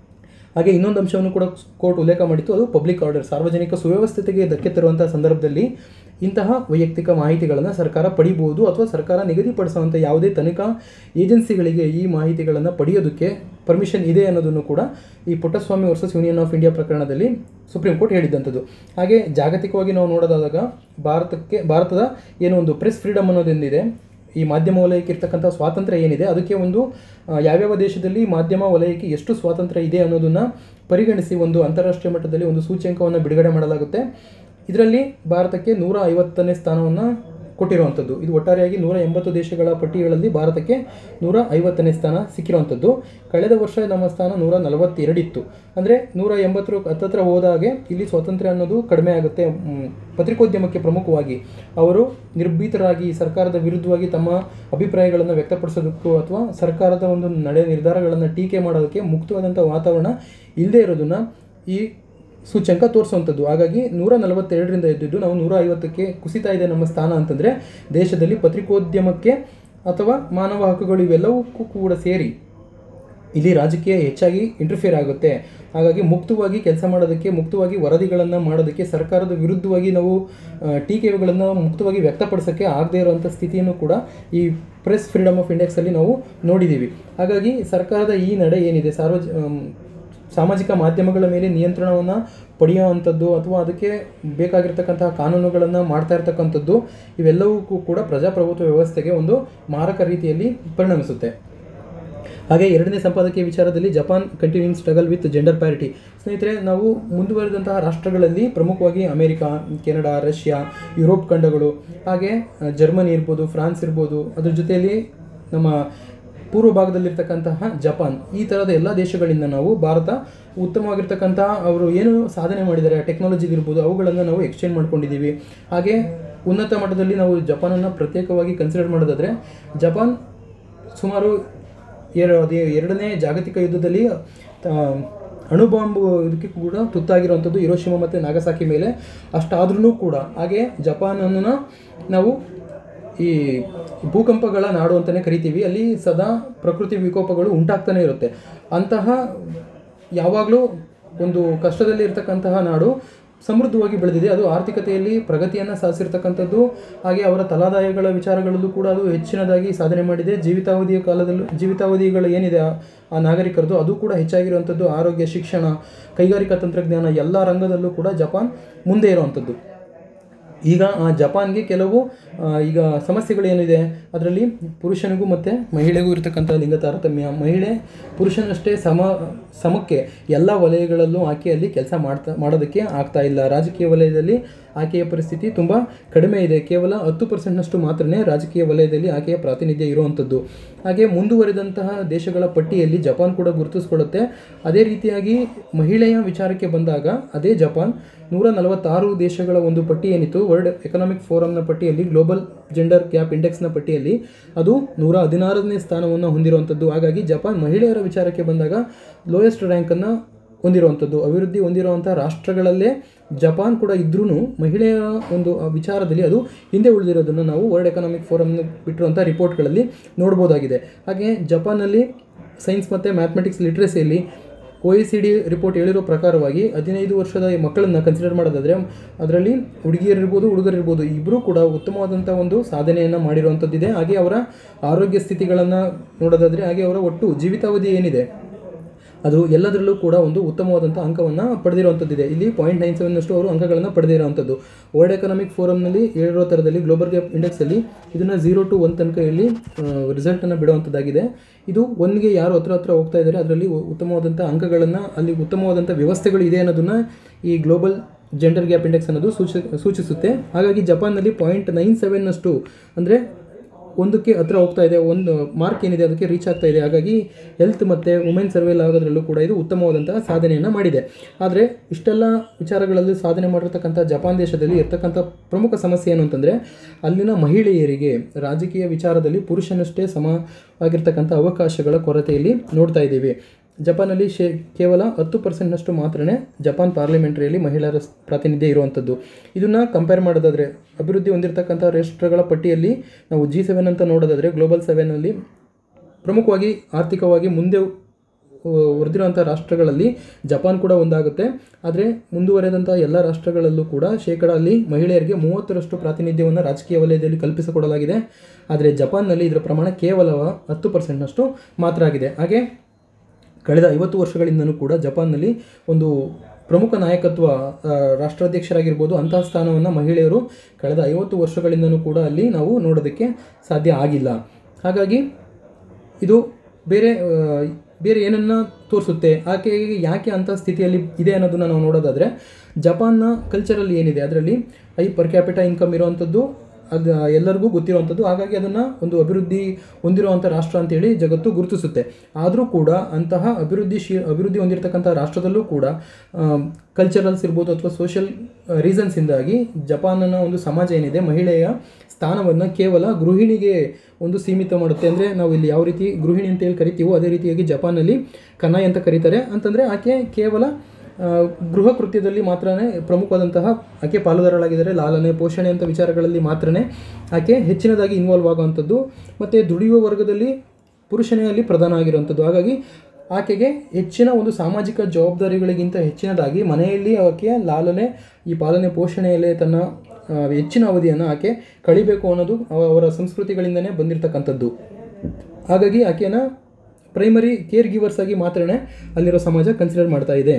ಹಾಗೆ ಇನ್ನೊಂದು ಅಂಶವನ್ನು ಕೂಡ ಕೋರ್ಟ್ ಉಲ್ಲೇಖ ಮಾಡಿತ್ತು ಅದು ಪಬ್ಲಿಕ್ ಆರ್ಡರ್ ಸಾರ್ವಜನಿಕ ಸುವ್ಯವಸ್ಥತೆಗೆ ಧಕ್ಕೆ ತರುವಂಥ ಸಂದರ್ಭದಲ್ಲಿ ಇಂತಹ ವೈಯಕ್ತಿಕ ಮಾಹಿತಿಗಳನ್ನು ಸರ್ಕಾರ ಪಡಿಬೋದು ಅಥವಾ ಸರ್ಕಾರ ನಿಗದಿಪಡಿಸುವಂಥ ಯಾವುದೇ ತನಿಖಾ ಏಜೆನ್ಸಿಗಳಿಗೆ ಈ ಮಾಹಿತಿಗಳನ್ನು ಪಡೆಯೋದಕ್ಕೆ ಪರ್ಮಿಷನ್ ಇದೆ ಅನ್ನೋದನ್ನು ಕೂಡ ಈ Puttaswamy versus union of India ಪ್ರಕರಣದಲ್ಲಿ ಸುಪ್ರೀಂ ಕೋರ್ಟ್ ಹೇಳಿದ್ದಂಥದ್ದು ಹಾಗೆ ಜಾಗತಿಕವಾಗಿ ನಾವು ನೋಡೋದಾದಾಗ ಭಾರತಕ್ಕೆ ಭಾರತದ ಏನೋ ಒಂದು ಪ್ರೆಸ್ ಫ್ರೀಡಮ್ ಅನ್ನೋದೊಂದಿದೆ ಈ ಮಾಧ್ಯಮ ವಲಯಕ್ಕೆ ಇರ್ತಕ್ಕಂಥ ಸ್ವಾತಂತ್ರ್ಯ ಏನಿದೆ ಅದಕ್ಕೆ ಒಂದು ಆ, ಯಾವ್ಯಾವ ದೇಶದಲ್ಲಿ ಮಾಧ್ಯಮ ವಲಯಕ್ಕೆ ಎಷ್ಟು ಸ್ವಾತಂತ್ರ್ಯ ಇದೆ ಅನ್ನೋದನ್ನು ಪರಿಗಣಿಸಿ ಒಂದು ಅಂತಾರಾಷ್ಟ್ರೀಯ ಮಟ್ಟದಲ್ಲಿ ಒಂದು ಸೂಚ್ಯಂಕವನ್ನು ಬಿಡುಗಡೆ ಮಾಡಲಾಗುತ್ತೆ ಇದರಲ್ಲಿ ಭಾರತಕ್ಕೆ ನೂರ ಐವತ್ತನೇ ಸ್ಥಾನವನ್ನು ಕೊಟ್ಟಿರುವಂಥದ್ದು ಇದು ಒಟ್ಟಾರೆಯಾಗಿ ನೂರ ಎಂಬತ್ತು ದೇಶಗಳ ಪಟ್ಟಿಗಳಲ್ಲಿ ಭಾರತಕ್ಕೆ ನೂರ ಐವತ್ತನೇ ಸ್ಥಾನ ಸಿಕ್ಕಿರುವಂಥದ್ದು ಕಳೆದ ವರ್ಷ ನಮ್ಮ ಸ್ಥಾನ ನೂರ ನಲವತ್ತೆರಡಿತ್ತು ಅಂದರೆ ನೂರ ಎಂಬತ್ತರ ಹತ್ತತ್ರ ಹೋದಾಗೆ ಇಲ್ಲಿ ಸ್ವಾತಂತ್ರ್ಯ ಅನ್ನೋದು ಕಡಿಮೆ ಆಗುತ್ತೆ ಮ್, ಪತ್ರಿಕೋದ್ಯಮಕ್ಕೆ ಪ್ರಮುಖವಾಗಿ ಅವರು ನಿರ್ಭೀತರಾಗಿ ಸರ್ಕಾರದ ವಿರುದ್ಧವಾಗಿ ತಮ್ಮ ಅಭಿಪ್ರಾಯಗಳನ್ನು ವ್ಯಕ್ತಪಡಿಸೋದಕ್ಕೂ ಅಥವಾ ಸರ್ಕಾರದ ಒಂದು ನಡೆ ನಿರ್ಧಾರಗಳನ್ನು ಟೀಕೆ ಮಾಡೋದಕ್ಕೆ ಮುಕ್ತವಾದಂಥ ವಾತಾವರಣ ಇಲ್ಲದೇ ಇರೋದನ್ನು ಈ ಸೂಚ್ಯಂಕ ತೋರಿಸುವಂಥದ್ದು ಹಾಗಾಗಿ ನೂರ ನಲವತ್ತೆರಡರಿಂದ ಎದ್ದಿದ್ದು ನಾವು ನೂರ ಐವತ್ತಕ್ಕೆ ಕುಸಿತಾ ಇದೆ ನಮ್ಮ ಸ್ಥಾನ ಅಂತಂದರೆ ದೇಶದಲ್ಲಿ ಪತ್ರಿಕೋದ್ಯಮಕ್ಕೆ ಅಥವಾ ಮಾನವ ಹಕ್ಕುಗಳು ಇವೆಲ್ಲವಕ್ಕೂ ಕೂಡ ಸೇರಿ ಇಲ್ಲಿ ರಾಜಕೀಯ ಹೆಚ್ಚಾಗಿ ಇಂಟರ್ಫಿಯರ್ ಆಗುತ್ತೆ ಹಾಗಾಗಿ ಮುಕ್ತವಾಗಿ ಕೆಲಸ ಮಾಡೋದಕ್ಕೆ ಮುಕ್ತವಾಗಿ ವರದಿಗಳನ್ನು ಮಾಡೋದಕ್ಕೆ ಸರ್ಕಾರದ ವಿರುದ್ಧವಾಗಿ ನಾವು ಆ, ಟೀಕೆಗಳನ್ನು ಮುಕ್ತವಾಗಿ ವ್ಯಕ್ತಪಡಿಸೋಕ್ಕೆ ಆಗದೇ ಇರುವಂಥ ಸ್ಥಿತಿಯನ್ನು ಕೂಡ ಈ ಪ್ರೆಸ್ ಫ್ರೀಡಮ್ ಆಫ್ ಇಂಡೆಕ್ಸಲ್ಲಿ ನಾವು ನೋಡಿದ್ದೀವಿ ಹಾಗಾಗಿ ಸರ್ಕಾರದ ಈ ನಡೆ ಏನಿದೆ ಸಾರ್ವಜ ಆಮ್, ಸಾಮಾಜಿಕ ಮಾಧ್ಯಮಗಳ ಮೇಲೆ ನಿಯಂತ್ರಣವನ್ನು ಪಡೆಯುವಂಥದ್ದು ಅಥವಾ ಅದಕ್ಕೆ ಬೇಕಾಗಿರ್ತಕ್ಕಂತಹ ಕಾನೂನುಗಳನ್ನು ಮಾಡ್ತಾ ಇರ್ತಕ್ಕಂಥದ್ದು ಇವೆಲ್ಲವೂ ಕೂಡ ಪ್ರಜಾಪ್ರಭುತ್ವ ವ್ಯವಸ್ಥೆಗೆ ಒಂದು ಮಾರಕ ರೀತಿಯಲ್ಲಿ ಪರಿಣಮಿಸುತ್ತೆ ಹಾಗೆ ಎರಡನೇ ಸಂಪಾದಕೀಯ ವಿಚಾರದಲ್ಲಿ Japan continuing struggle with gender parity ಸ್ನೇಹಿತರೆ ನಾವು ಮುಂದುವರೆದಂತಹ ರಾಷ್ಟ್ರಗಳಲ್ಲಿ ಪ್ರಮುಖವಾಗಿ ಅಮೆರಿಕಾ ಕೆನಡಾ ರಷ್ಯಾ ಯುರೋಪ್ ಖಂಡಗಳು ಹಾಗೆ ಆ, ಜರ್ಮನಿ ಇರ್ಬೋದು ಫ್ರಾನ್ಸ್ ಇರ್ಬೋದು ಅದ್ರ ಜೊತೆಯಲ್ಲಿ ನಮ್ಮ ಪೂರ್ವ ಭಾಗದಲ್ಲಿರ್ತಕ್ಕಂತಹ ಜಪಾನ್ ಈ ಥರದ ಎಲ್ಲ ದೇಶಗಳಿಂದ ನಾವು ಭಾರತ ಉತ್ತಮವಾಗಿರ್ತಕ್ಕಂತಹ ಅವರು ಏನು ಸಾಧನೆ ಮಾಡಿದ್ದಾರೆ ಟೆಕ್ನಾಲಜಿ ಇರ್ಬೋದು ಅವುಗಳನ್ನು ನಾವು ಎಕ್ಸ್ಚೇಂಜ್ ಮಾಡ್ಕೊಂಡಿದ್ದೀವಿ ಹಾಗೆ ಉನ್ನತ ಮಟ್ಟದಲ್ಲಿ ನಾವು ಜಪಾನನ್ನು ಪ್ರತ್ಯೇಕವಾಗಿ ಕನ್ಸಿಡರ್ ಮಾಡೋದಾದರೆ ಜಪಾನ್ ಸುಮಾರು ಎರ- ಅದೇ ಎರಡನೇ ಜಾಗತಿಕ ಯುದ್ಧದಲ್ಲಿ ಆ, ಅಣುಬಾಂಬು ಇದಕ್ಕೆ ಕೂಡ ತುತ್ತಾಗಿರುವಂಥದ್ದು ಹಿರೋಶಿಮಾ ಮತ್ತು ನಾಗಸಾಕಿ ಮೇಲೆ ಅಷ್ಟಾದ್ರೂ ಕೂಡ ಹಾಗೆ ಜಪಾನನ್ನು ನಾವು ಈ ಭೂಕಂಪಗಳ ನಾಡು ಅಂತಲೇ ಕರಿತೀವಿ ಅಲ್ಲಿ ಸದಾ ಪ್ರಕೃತಿ ವಿಕೋಪಗಳು ಉಂಟಾಗ್ತಾನೆ ಇರುತ್ತೆ ಅಂತಹ ಯಾವಾಗಲೂ ಒಂದು ಕಷ್ಟದಲ್ಲಿ ಇರ್ತಕ್ಕಂತಹ ನಾಡು ಸಮೃದ್ಧವಾಗಿ ಬೆಳೆದಿದೆ ಅದು ಆರ್ಥಿಕತೆಯಲ್ಲಿ ಪ್ರಗತಿಯನ್ನು ಸಾಧಿಸಿರ್ತಕ್ಕಂಥದ್ದು ಹಾಗೆ ಅವರ ತಲಾದಾಯಗಳ ವಿಚಾರಗಳಲ್ಲೂ ಕೂಡ ಅದು ಹೆಚ್ಚಿನದಾಗಿ ಸಾಧನೆ ಮಾಡಿದೆ ಜೀವಿತಾವಧಿಯ ಕಾಲದಲ್ಲೂ ಜೀವಿತಾವಧಿಗಳು ಏನಿದೆ ಆ- ಆ ನಾಗರಿಕರದು ಅದು ಕೂಡ ಹೆಚ್ಚಾಗಿರುವಂಥದ್ದು ಆರೋಗ್ಯ ಶಿಕ್ಷಣ ಕೈಗಾರಿಕಾ ತಂತ್ರಜ್ಞಾನ ಎಲ್ಲ ರಂಗದಲ್ಲೂ ಕೂಡ ಜಪಾನ್ ಮುಂದೆ ಇರುವಂಥದ್ದು ಈಗ ಆ ಜಪಾನ್ಗೆ ಕೆಲವು ಆ, ಈಗ ಸಮಸ್ಯೆಗಳೇನಿದೆ ಅದರಲ್ಲಿ ಪುರುಷನಿಗೂ ಮತ್ತು ಮಹಿಳೆಗೂ ಇರತಕ್ಕಂಥ ಲಿಂಗ ತಾರತಮ್ಯ ಮಹಿಳೆ ಪುರುಷನಷ್ಟೇ ಸಮ ಸಮಕ್ಕೆ ಎಲ್ಲ ವಲಯಗಳಲ್ಲೂ ಆಕೆಯಲ್ಲಿ ಕೆಲಸ ಮಾಡ್ತಾ ಮಾಡೋದಕ್ಕೆ ಆಗ್ತಾ ಇಲ್ಲ ರಾಜಕೀಯ ವಲಯದಲ್ಲಿ ಆಕೆಯ ಪರಿಸ್ಥಿತಿ ತುಂಬ ಕಡಿಮೆ ಇದೆ ಕೇವಲ ಹತ್ತು ಪರ್ಸೆಂಟ್ನಷ್ಟು ಮಾತ್ರನೇ ರಾಜಕೀಯ ವಲಯದಲ್ಲಿ ಆಕೆಯ ಪ್ರಾತಿನಿಧ್ಯ ಇರುವಂಥದ್ದು ಹಾಗೆ ಮುಂದುವರೆದಂತಹ ದೇಶಗಳ ಪಟ್ಟಿಯಲ್ಲಿ ಜಪಾನ್ ಕೂಡ ಗುರುತಿಸ್ಕೊಳ್ಳುತ್ತೆ ಅದೇ ರೀತಿಯಾಗಿ ಮಹಿಳೆಯ ವಿಚಾರಕ್ಕೆ ಬಂದಾಗ ಅದೇ ಜಪಾನ್ ನೂರ ನಲವತ್ತಾರು ದೇಶಗಳ ಒಂದು ಪಟ್ಟಿ ಏನಿತ್ತು ವರ್ಲ್ಡ್ ಎಕನಾಮಿಕ್ ಫೋರಮ್ನ ಪಟ್ಟಿಯಲ್ಲಿ ಗ್ಲೋಬಲ್ ಜೆಂಡರ್ ಗ್ಯಾಪ್ ಇಂಡೆಕ್ಸ್ನ ಪಟ್ಟಿಯಲ್ಲಿ ಅದು ನೂರ ಹದಿನಾರನೇ ಸ್ಥಾನವನ್ನು ಹೊಂದಿರುವಂಥದ್ದು ಹಾಗಾಗಿ ಜಪಾನ್ ಮಹಿಳೆಯರ ವಿಚಾರಕ್ಕೆ ಬಂದಾಗ ಲೋಯೆಸ್ಟ್ ರ್ಯಾಂಕನ್ನು ಹೊಂದಿರುವಂಥದ್ದು ಅಭಿವೃದ್ಧಿ ಹೊಂದಿರುವಂಥ ರಾಷ್ಟ್ರಗಳಲ್ಲೇ ಜಪಾನ್ ಕೂಡ ಇದ್ರೂ ಮಹಿಳೆಯರ ಒಂದು ಆ ವಿಚಾರದಲ್ಲಿ ಅದು ಹಿಂದೆ ಉಳಿದಿರೋದನ್ನು ನಾವು ವರ್ಲ್ಡ್ ಎಕನಾಮಿಕ್ ಫೋರಮ್ನ ಬಿಟ್ಟಿರುವಂಥ ರಿಪೋರ್ಟ್ಗಳಲ್ಲಿ ನೋಡ್ಬೋದಾಗಿದೆ ಹಾಗೆ ಜಪಾನಲ್ಲಿ ಸೈನ್ಸ್ ಮತ್ತು ಮ್ಯಾಥಮೆಟಿಕ್ಸ್ ಲಿಟ್ರಸಿಯಲ್ಲಿ O E C D report ಹೇಳಿರೋ ಪ್ರಕಾರವಾಗಿ ಹದಿನೈದು ವರ್ಷದ ಮಕ್ಕಳನ್ನು ಕನ್ಸಿಡರ್ ಮಾಡೋದಾದರೆ ಅದರಲ್ಲಿ ಹುಡುಗಿಯರಿರ್ಬೋದು ಹುಡುಗರಿರ್ಬೋದು ಇಬ್ಬರೂ ಕೂಡ ಉತ್ತಮವಾದಂಥ ಒಂದು ಸಾಧನೆಯನ್ನು ಮಾಡಿರುವಂಥದ್ದಿದೆ ಹಾಗೆ ಅವರ ಆರೋಗ್ಯ ಸ್ಥಿತಿಗಳನ್ನು ನೋಡೋದಾದರೆ ಹಾಗೆ ಅವರ ಒಟ್ಟು ಜೀವಿತಾವಧಿ ಏನಿದೆ ಅದು ಎಲ್ಲದರಲ್ಲೂ ಕೂಡ ಒಂದು ಉತ್ತಮವಾದಂಥ ಅಂಕವನ್ನು ಪಡೆದಿರುವಂಥದ್ದಿದೆ ಇಲ್ಲಿ ಪಾಯಿಂಟ್ ನೈನ್ ಸೆವೆನ್ನಷ್ಟು ಅವರು ಅಂಕಗಳನ್ನು ಪಡೆದಿರುವಂಥದ್ದು ವರ್ಲ್ಡ್ ಎಕನಾಮಿಕ್ ಫೋರಮ್ನಲ್ಲಿ ಹೇಳಿರೋ ಥರದಲ್ಲಿ ಗ್ಲೋಬಲ್ ಗ್ಯಾಪ್ ಇಂಡೆಕ್ಸಲ್ಲಿ ಇದನ್ನು ಝೀರೋ ಟು ಒನ್ ತನಕ ಇಲ್ಲಿ ರಿಸಲ್ಟನ್ನು ಬಿಡುವಂಥದ್ದಾಗಿದೆ ಇದು ಒನ್ಗೆ ಯಾರು ಹತ್ರ ಹತ್ರ ಹೋಗ್ತಾ ಇದ್ದಾರೆ ಅದರಲ್ಲಿ ಉತ್ತಮವಾದಂಥ ಅಂಕಗಳನ್ನು ಅಲ್ಲಿ ಉತ್ತಮವಾದಂಥ ವ್ಯವಸ್ಥೆಗಳು ಇದೆ ಅನ್ನೋದನ್ನು ಈ ಗ್ಲೋಬಲ್ ಜೆಂಡರ್ ಗ್ಯಾಪ್ ಇಂಡೆಕ್ಸ್ ಅನ್ನೋದು ಸೂಚಿ ಸೂಚಿಸುತ್ತೆ ಹಾಗಾಗಿ ಜಪಾನ್ನಲ್ಲಿ ಪಾಯಿಂಟ್ ನೈನ್ ಸೆವೆನ್ನಷ್ಟು ಅಂದರೆ ಒಂದಕ್ಕೆ ಹತ್ರ ಹೋಗ್ತಾ ಇದೆ ಒಂದು ಮಾರ್ಕ್ ಏನಿದೆ ಅದಕ್ಕೆ ರೀಚ್ ಆಗ್ತಾ ಇದೆ ಹಾಗಾಗಿ ಹೆಲ್ತ್ ಮತ್ತು ವುಮೆನ್ ಸರ್ವೇಲ್ ಆಗೋದ್ರಲ್ಲೂ ಕೂಡ ಇದು ಉತ್ತಮವಾದಂತಹ ಸಾಧನೆಯನ್ನು ಮಾಡಿದೆ ಆದರೆ ಇಷ್ಟೆಲ್ಲ ವಿಚಾರಗಳಲ್ಲಿ ಸಾಧನೆ ಮಾಡಿರ್ತಕ್ಕಂಥ ಜಪಾನ್ ದೇಶದಲ್ಲಿ ಇರ್ತಕ್ಕಂಥ ಪ್ರಮುಖ ಸಮಸ್ಯೆ ಏನು ಅಂತಂದರೆ ಅಲ್ಲಿನ ಮಹಿಳೆಯರಿಗೆ ರಾಜಕೀಯ ವಿಚಾರದಲ್ಲಿ ಪುರುಷನಷ್ಟೇ ಸಮವಾಗಿರ್ತಕ್ಕಂಥ ಅವಕಾಶಗಳ ಕೊರತೆಯಲ್ಲಿ ನೋಡ್ತಾ ಇದ್ದೀವಿ ಜಪಾನಲ್ಲಿ ಶೇ ಕೇವಲ ಹತ್ತು ಪರ್ಸೆಂಟ್ನಷ್ಟು ಮಾತ್ರನೇ ಜಪಾನ್ ಪಾರ್ಲಿಮೆಂಟ್ರಿಯಲ್ಲಿ ಮಹಿಳೆಯರ ಸ್- ಪ್ರಾತಿನಿಧ್ಯ ಇರುವಂಥದ್ದು ಇದನ್ನು ಕಂಪೇರ್ ಮಾಡೋದಾದರೆ ಅಭಿವೃದ್ಧಿ ಹೊಂದಿರತಕ್ಕಂಥ ರಾಷ್ಟ್ರಗಳ ಪಟ್ಟಿಯಲ್ಲಿ ನಾವು ಜಿ ಸೆವೆನ್ ಅಂತ ನೋಡೋದಾದರೆ ಗ್ಲೋಬಲ್ ಸೆವೆನಲ್ಲಿ ಪ್ರಮುಖವಾಗಿ ಆರ್ಥಿಕವಾಗಿ ಮುಂದೆ ಹೊರದಿರುವಂಥ ರಾಷ್ಟ್ರಗಳಲ್ಲಿ ಜಪಾನ್ ಕೂಡ ಒಂದಾಗುತ್ತೆ ಆದರೆ ಮುಂದುವರೆದಂಥ ಎಲ್ಲ ರಾಷ್ಟ್ರಗಳಲ್ಲೂ ಕೂಡ ಶೇಕಡ ಅಲ್ಲಿ ಮಹಿಳೆಯರಿಗೆ ಮೂವತ್ತರಷ್ಟು ಪ್ರಾತಿನಿಧ್ಯವನ್ನು ರಾಜಕೀಯ ವಲಯದಲ್ಲಿ ಕಲ್ಪಿಸಿಕೊಡಲಾಗಿದೆ ಆದರೆ ಜಪಾನ್ನಲ್ಲಿ ಇದರ ಪ್ರಮಾಣ ಕೇವಲ ಹತ್ತು ಪರ್ಸೆಂಟ್ನಷ್ಟು ಮಾತ್ರ ಆಗಿದೆ ಹಾಗೆ ಕಳೆದ ಐವತ್ತು ವರ್ಷಗಳಿಂದಲೂ ಕೂಡ ಜಪಾನ್ನಲ್ಲಿ ಒಂದು ಪ್ರಮುಖ ನಾಯಕತ್ವ ಆ, ರಾಷ್ಟ್ರಾಧ್ಯಕ್ಷರಾಗಿರ್ಬೋದು ಅಂತಹ ಸ್ಥಾನವನ್ನು ಮಹಿಳೆಯರು ಕಳೆದ ಐವತ್ತು ವರ್ಷಗಳಿಂದಲೂ ಕೂಡ ಅಲ್ಲಿ ನಾವು ನೋಡೋದಕ್ಕೆ ಸಾಧ್ಯ ಆಗಿಲ್ಲ ಹಾಗಾಗಿ ಇದು ಬೇರೆ ಆ, ಬೇರೆ ಏನನ್ನ ತೋರಿಸುತ್ತೆ ಆಕೆಗೆ ಯಾಕೆ ಅಂಥ ಸ್ಥಿತಿಯಲ್ಲಿ ಇದೆ ಅನ್ನೋದನ್ನು ನಾವು ನೋಡೋದಾದರೆ ಜಪಾನ್ನ ಕಲ್ಚರಲ್ಲಿ ಏನಿದೆ ಅದರಲ್ಲಿ ಐ ಪರ್ ಕ್ಯಾಪಿಟ ಇನ್ಕಮ್ ಇರುವಂಥದ್ದು ಅದು ಎಲ್ಲರಿಗೂ ಗೊತ್ತಿರುವಂಥದ್ದು ಹಾಗಾಗಿ ಅದನ್ನು ಒಂದು ಅಭಿವೃದ್ಧಿ ಹೊಂದಿರುವಂಥ ರಾಷ್ಟ್ರ ಅಂತೇಳಿ ಜಗತ್ತು ಗುರುತಿಸುತ್ತೆ ಆದರೂ ಕೂಡ ಅಂತಹ ಅಭಿವೃದ್ಧಿಶೀ ಅಭಿವೃದ್ಧಿ ಹೊಂದಿರತಕ್ಕಂಥ ರಾಷ್ಟ್ರದಲ್ಲೂ ಕೂಡ ಕಲ್ಚರಲ್ಸ್ ಇರ್ಬೋದು ಅಥವಾ ಸೋಷಿಯಲ್ ರೀಸನ್ಸಿಂದಾಗಿ ಜಪಾನ್ನ ಒಂದು ಸಮಾಜ ಏನಿದೆ ಮಹಿಳೆಯ ಸ್ಥಾನವನ್ನು ಕೇವಲ ಗೃಹಿಣಿಗೆ ಒಂದು ಸೀಮಿತ ಮಾಡುತ್ತೆ ಅಂದರೆ ನಾವು ಇಲ್ಲಿ ಯಾವ ರೀತಿ ಗೃಹಿಣಿ ಅಂತೇಳಿ ಕರಿತೀವೋ ಅದೇ ರೀತಿಯಾಗಿ ಜಪಾನಲ್ಲಿ ಕನಾಯ್ ಅಂತ ಕರೀತಾರೆ ಅಂತಂದರೆ ಆಕೆ ಕೇವಲ ಆ, ಗೃಹ ಕೃತ್ಯದಲ್ಲಿ ಮಾತ್ರನೇ ಪ್ರಮುಖವಾದಂತಹ ಆಕೆ ಪಾಲುದಾರಳಾಗಿದ್ದಾರೆ ಲಾಲನೆ ಪೋಷಣೆ ಅಂತ ವಿಚಾರಗಳಲ್ಲಿ ಮಾತ್ರನೇ ಆಕೆ ಹೆಚ್ಚಿನದಾಗಿ ಇನ್ವಾಲ್ವ್ ಆಗುವಂಥದ್ದು ಮತ್ತು ದುಡಿಯುವ ವರ್ಗದಲ್ಲಿ ಪುರುಷನೇ ಅಲ್ಲಿ ಪ್ರಧಾನ ಆಗಿರುವಂಥದ್ದು ಹಾಗಾಗಿ ಆಕೆಗೆ ಹೆಚ್ಚಿನ ಒಂದು ಸಾಮಾಜಿಕ ಜವಾಬ್ದಾರಿಗಳಿಗಿಂತ ಹೆಚ್ಚಿನದಾಗಿ ಮನೆಯಲ್ಲಿ ಆಕೆ ಲಾಲನೆ ಈ ಪಾಲನೆ ಪೋಷಣೆಯಲ್ಲೇ ತನ್ನ ಆ, ಹೆಚ್ಚಿನ ಅವಧಿಯನ್ನು ಆಕೆ ಕಳಿಬೇಕು ಅನ್ನೋದು ಅವ- ಅವರ ಸಂಸ್ಕೃತಿಗಳಿಂದನೇ ಬಂದಿರತಕ್ಕಂಥದ್ದು ಹಾಗಾಗಿ ಆಕೆನ ಪ್ರೈಮರಿ ಕೇರ್ ಗಿವರ್ಸ್ ಆಗಿ ಮಾತ್ರನೇ ಅಲ್ಲಿರೋ ಸಮಾಜ ಕನ್ಸಿಡರ್ ಮಾಡ್ತಾ ಇದೆ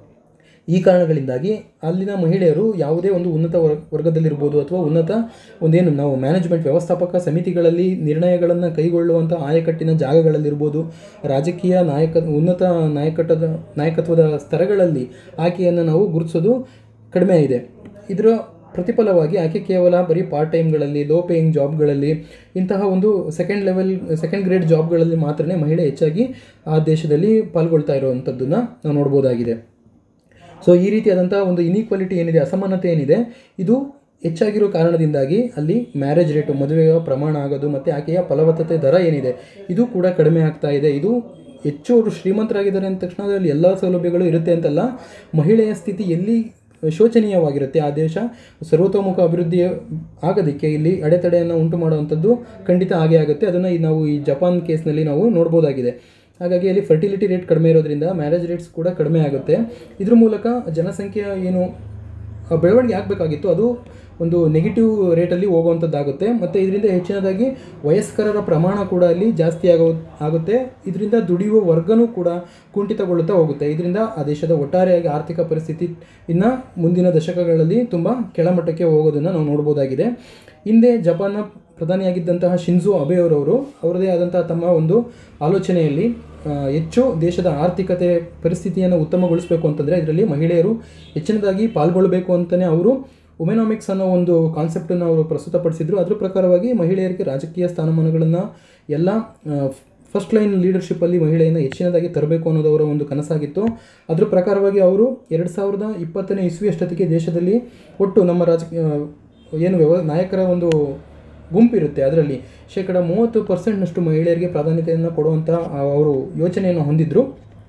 ಈ ಕಾರಣಗಳಿಂದಾಗಿ ಅಲ್ಲಿನ ಮಹಿಳೆಯರು ಯಾವುದೇ ಒಂದು ಉನ್ನತ ವರ್ ವರ್ಗದಲ್ಲಿರ್ಬೋದು ಅಥವಾ ಉನ್ನತ ಒಂದೇನು ನಾವು ಮ್ಯಾನೇಜ್ಮೆಂಟ್ ವ್ಯವಸ್ಥಾಪಕ ಸಮಿತಿಗಳಲ್ಲಿ ನಿರ್ಣಯಗಳನ್ನು ಕೈಗೊಳ್ಳುವಂಥ ಆಯಕಟ್ಟಿನ ಜಾಗಗಳಲ್ಲಿರ್ಬೋದು ರಾಜಕೀಯ ನಾಯಕ ಉನ್ನತ ನಾಯಕತ್ವದ ನಾಯಕತ್ವದ ಸ್ತರಗಳಲ್ಲಿ ಆಕೆಯನ್ನು ನಾವು ಗುರುತಿಸೋದು ಕಡಿಮೆ ಇದೆ ಇದರ ಪ್ರತಿಫಲವಾಗಿ ಆಕೆ ಕೇವಲ ಬರೀ ಪಾರ್ಟ್ ಟೈಮ್ಗಳಲ್ಲಿ ಲೋ ಪೇಯಿಂಗ್ ಜಾಬ್ಗಳಲ್ಲಿ ಇಂತಹ ಒಂದು ಸೆಕೆಂಡ್ ಲೆವೆಲ್ ಸೆಕೆಂಡ್ ಗ್ರೇಡ್ ಜಾಬ್ಗಳಲ್ಲಿ ಮಾತ್ರನೇ ಮಹಿಳೆ ಹೆಚ್ಚಾಗಿ ಆ ದೇಶದಲ್ಲಿ ಪಾಲ್ಗೊಳ್ತಾ ಇರುವಂಥದ್ದನ್ನು ನಾವು ನೋಡ್ಬೋದಾಗಿದೆ ಸೊ ಈ ರೀತಿಯಾದಂಥ ಒಂದು ಇನ್ಈಕ್ವಾಲಿಟಿ ಏನಿದೆ ಅಸಮಾನತೆ ಏನಿದೆ ಇದು ಹೆಚ್ಚಾಗಿರೋ ಕಾರಣದಿಂದಾಗಿ ಅಲ್ಲಿ ಮ್ಯಾರೇಜ್ ರೇಟು ಮದುವೆಯ ಪ್ರಮಾಣ ಆಗೋದು ಮತ್ತು ಆಕೆಯ ಫಲವತ್ತತೆ ದರ ಏನಿದೆ ಇದು ಕೂಡ ಕಡಿಮೆ ಆಗ್ತಾ ಇದೆ ಇದು ಹೆಚ್ಚು ಅವರು ಶ್ರೀಮಂತರಾಗಿದ್ದಾರೆ ಅಂದ ತಕ್ಷಣ ಅದರಲ್ಲಿ ಎಲ್ಲ ಸೌಲಭ್ಯಗಳು ಇರುತ್ತೆ ಅಂತಲ್ಲ ಮಹಿಳೆಯ ಸ್ಥಿತಿ ಎಲ್ಲಿ ಶೋಚನೀಯವಾಗಿರುತ್ತೆ ಆ ದೇಶ ಸರ್ವತೋಮುಖ ಅಭಿವೃದ್ಧಿ ಆಗೋದಕ್ಕೆ ಇಲ್ಲಿ ಅಡೆತಡೆಯನ್ನು ಉಂಟು ಮಾಡುವಂಥದ್ದು ಖಂಡಿತ ಆಗೇ ಆಗುತ್ತೆ ಅದನ್ನು ನಾವು ಈ ಜಪಾನ್ ಕೇಸ್ನಲ್ಲಿ ನಾವು ನೋಡ್ಬೋದಾಗಿದೆ ಹಾಗಾಗಿ ಅಲ್ಲಿ ಫರ್ಟಿಲಿಟಿ ರೇಟ್ ಕಡಿಮೆ ಇರೋದ್ರಿಂದ ಮ್ಯಾರೇಜ್ ರೇಟ್ಸ್ ಕೂಡ ಕಡಿಮೆ ಆಗುತ್ತೆ ಇದ್ರ ಮೂಲಕ ಜನಸಂಖ್ಯೆ ಏನು ಆ ಬೆಳವಣಿಗೆ ಆಗಬೇಕಾಗಿತ್ತು ಅದು ಒಂದು ನೆಗೆಟಿವ್ ರೇಟಲ್ಲಿ ಹೋಗುವಂಥದ್ದಾಗುತ್ತೆ ಮತ್ತು ಇದರಿಂದ ಹೆಚ್ಚಿನದಾಗಿ ವಯಸ್ಕರರ ಪ್ರಮಾಣ ಕೂಡ ಅಲ್ಲಿ ಜಾಸ್ತಿ ಆಗೋ ಆಗುತ್ತೆ ಇದರಿಂದ ದುಡಿಯುವ ವರ್ಗನೂ ಕೂಡ ಕುಂಠಿತಗೊಳ್ಳುತ್ತಾ ಹೋಗುತ್ತೆ ಇದರಿಂದ ಆ ದೇಶದ ಒಟ್ಟಾರೆಯಾಗಿ ಆರ್ಥಿಕ ಪರಿಸ್ಥಿತಿ ಇನ್ನು ಮುಂದಿನ ದಶಕಗಳಲ್ಲಿ ತುಂಬ ಕೆಳಮಟ್ಟಕ್ಕೆ ಹೋಗೋದನ್ನು ನಾವು ನೋಡ್ಬೋದಾಗಿದೆ ಹಿಂದೆ ಜಪಾನ್ನ ಪ್ರಧಾನಿಯಾಗಿದ್ದಂತಹ ಶಿನ್ಜೋ ಅಬೆ ಅವರವರು ಅವರದೇ ಆದಂತಹ ತಮ್ಮ ಒಂದು ಆಲೋಚನೆಯಲ್ಲಿ ಆ, ಹೆಚ್ಚು ದೇಶದ ಆರ್ಥಿಕತೆ ಪರಿಸ್ಥಿತಿಯನ್ನು ಉತ್ತಮಗೊಳಿಸಬೇಕು ಅಂತಂದರೆ ಇದರಲ್ಲಿ ಮಹಿಳೆಯರು ಹೆಚ್ಚಿನದಾಗಿ ಪಾಲ್ಗೊಳ್ಳಬೇಕು ಅಂತಲೇ ಅವರು ಉಮೆನಾಮಿಕ್ಸ್ ಅನ್ನೋ ಒಂದು ಕಾನ್ಸೆಪ್ಟನ್ನು ಅವರು ಪ್ರಸ್ತುತಪಡಿಸಿದ್ರು ಅದ್ರ ಪ್ರಕಾರವಾಗಿ ಮಹಿಳೆಯರಿಗೆ ರಾಜಕೀಯ ಸ್ಥಾನಮಾನಗಳನ್ನು ಎಲ್ಲ ಫಸ್ಟ್ ಲೈನ್ ಲೀಡರ್ಶಿಪ್ಪಲ್ಲಿ ಮಹಿಳೆಯನ್ನು ಹೆಚ್ಚಿನದಾಗಿ ತರಬೇಕು ಅನ್ನೋದು ಅವರ ಒಂದು ಕನಸಾಗಿತ್ತು ಅದ್ರ ಪ್ರಕಾರವಾಗಿ ಅವರು ಎರಡು ಸಾವಿರದ ಇಪ್ಪತ್ತನೇ ಇಸ್ವಿ ಅಷ್ಟೊತ್ತಿಗೆ ದೇಶದಲ್ಲಿ ಒಟ್ಟು ನಮ್ಮ ರಾಜಕೀಯ ಏನು ವ್ಯವ ನಾಯಕರ ಒಂದು ಗುಂಪಿರುತ್ತೆ ಅದರಲ್ಲಿ ಶೇಕಡ ಮೂವತ್ತು ಪರ್ಸೆಂಟ್ನಷ್ಟು ಮಹಿಳೆಯರಿಗೆ ಪ್ರಾಧಾನ್ಯತೆಯನ್ನು ಕೊಡುವಂಥ ಅವರು ಯೋಚನೆಯನ್ನು ಹೊಂದಿದ್ರು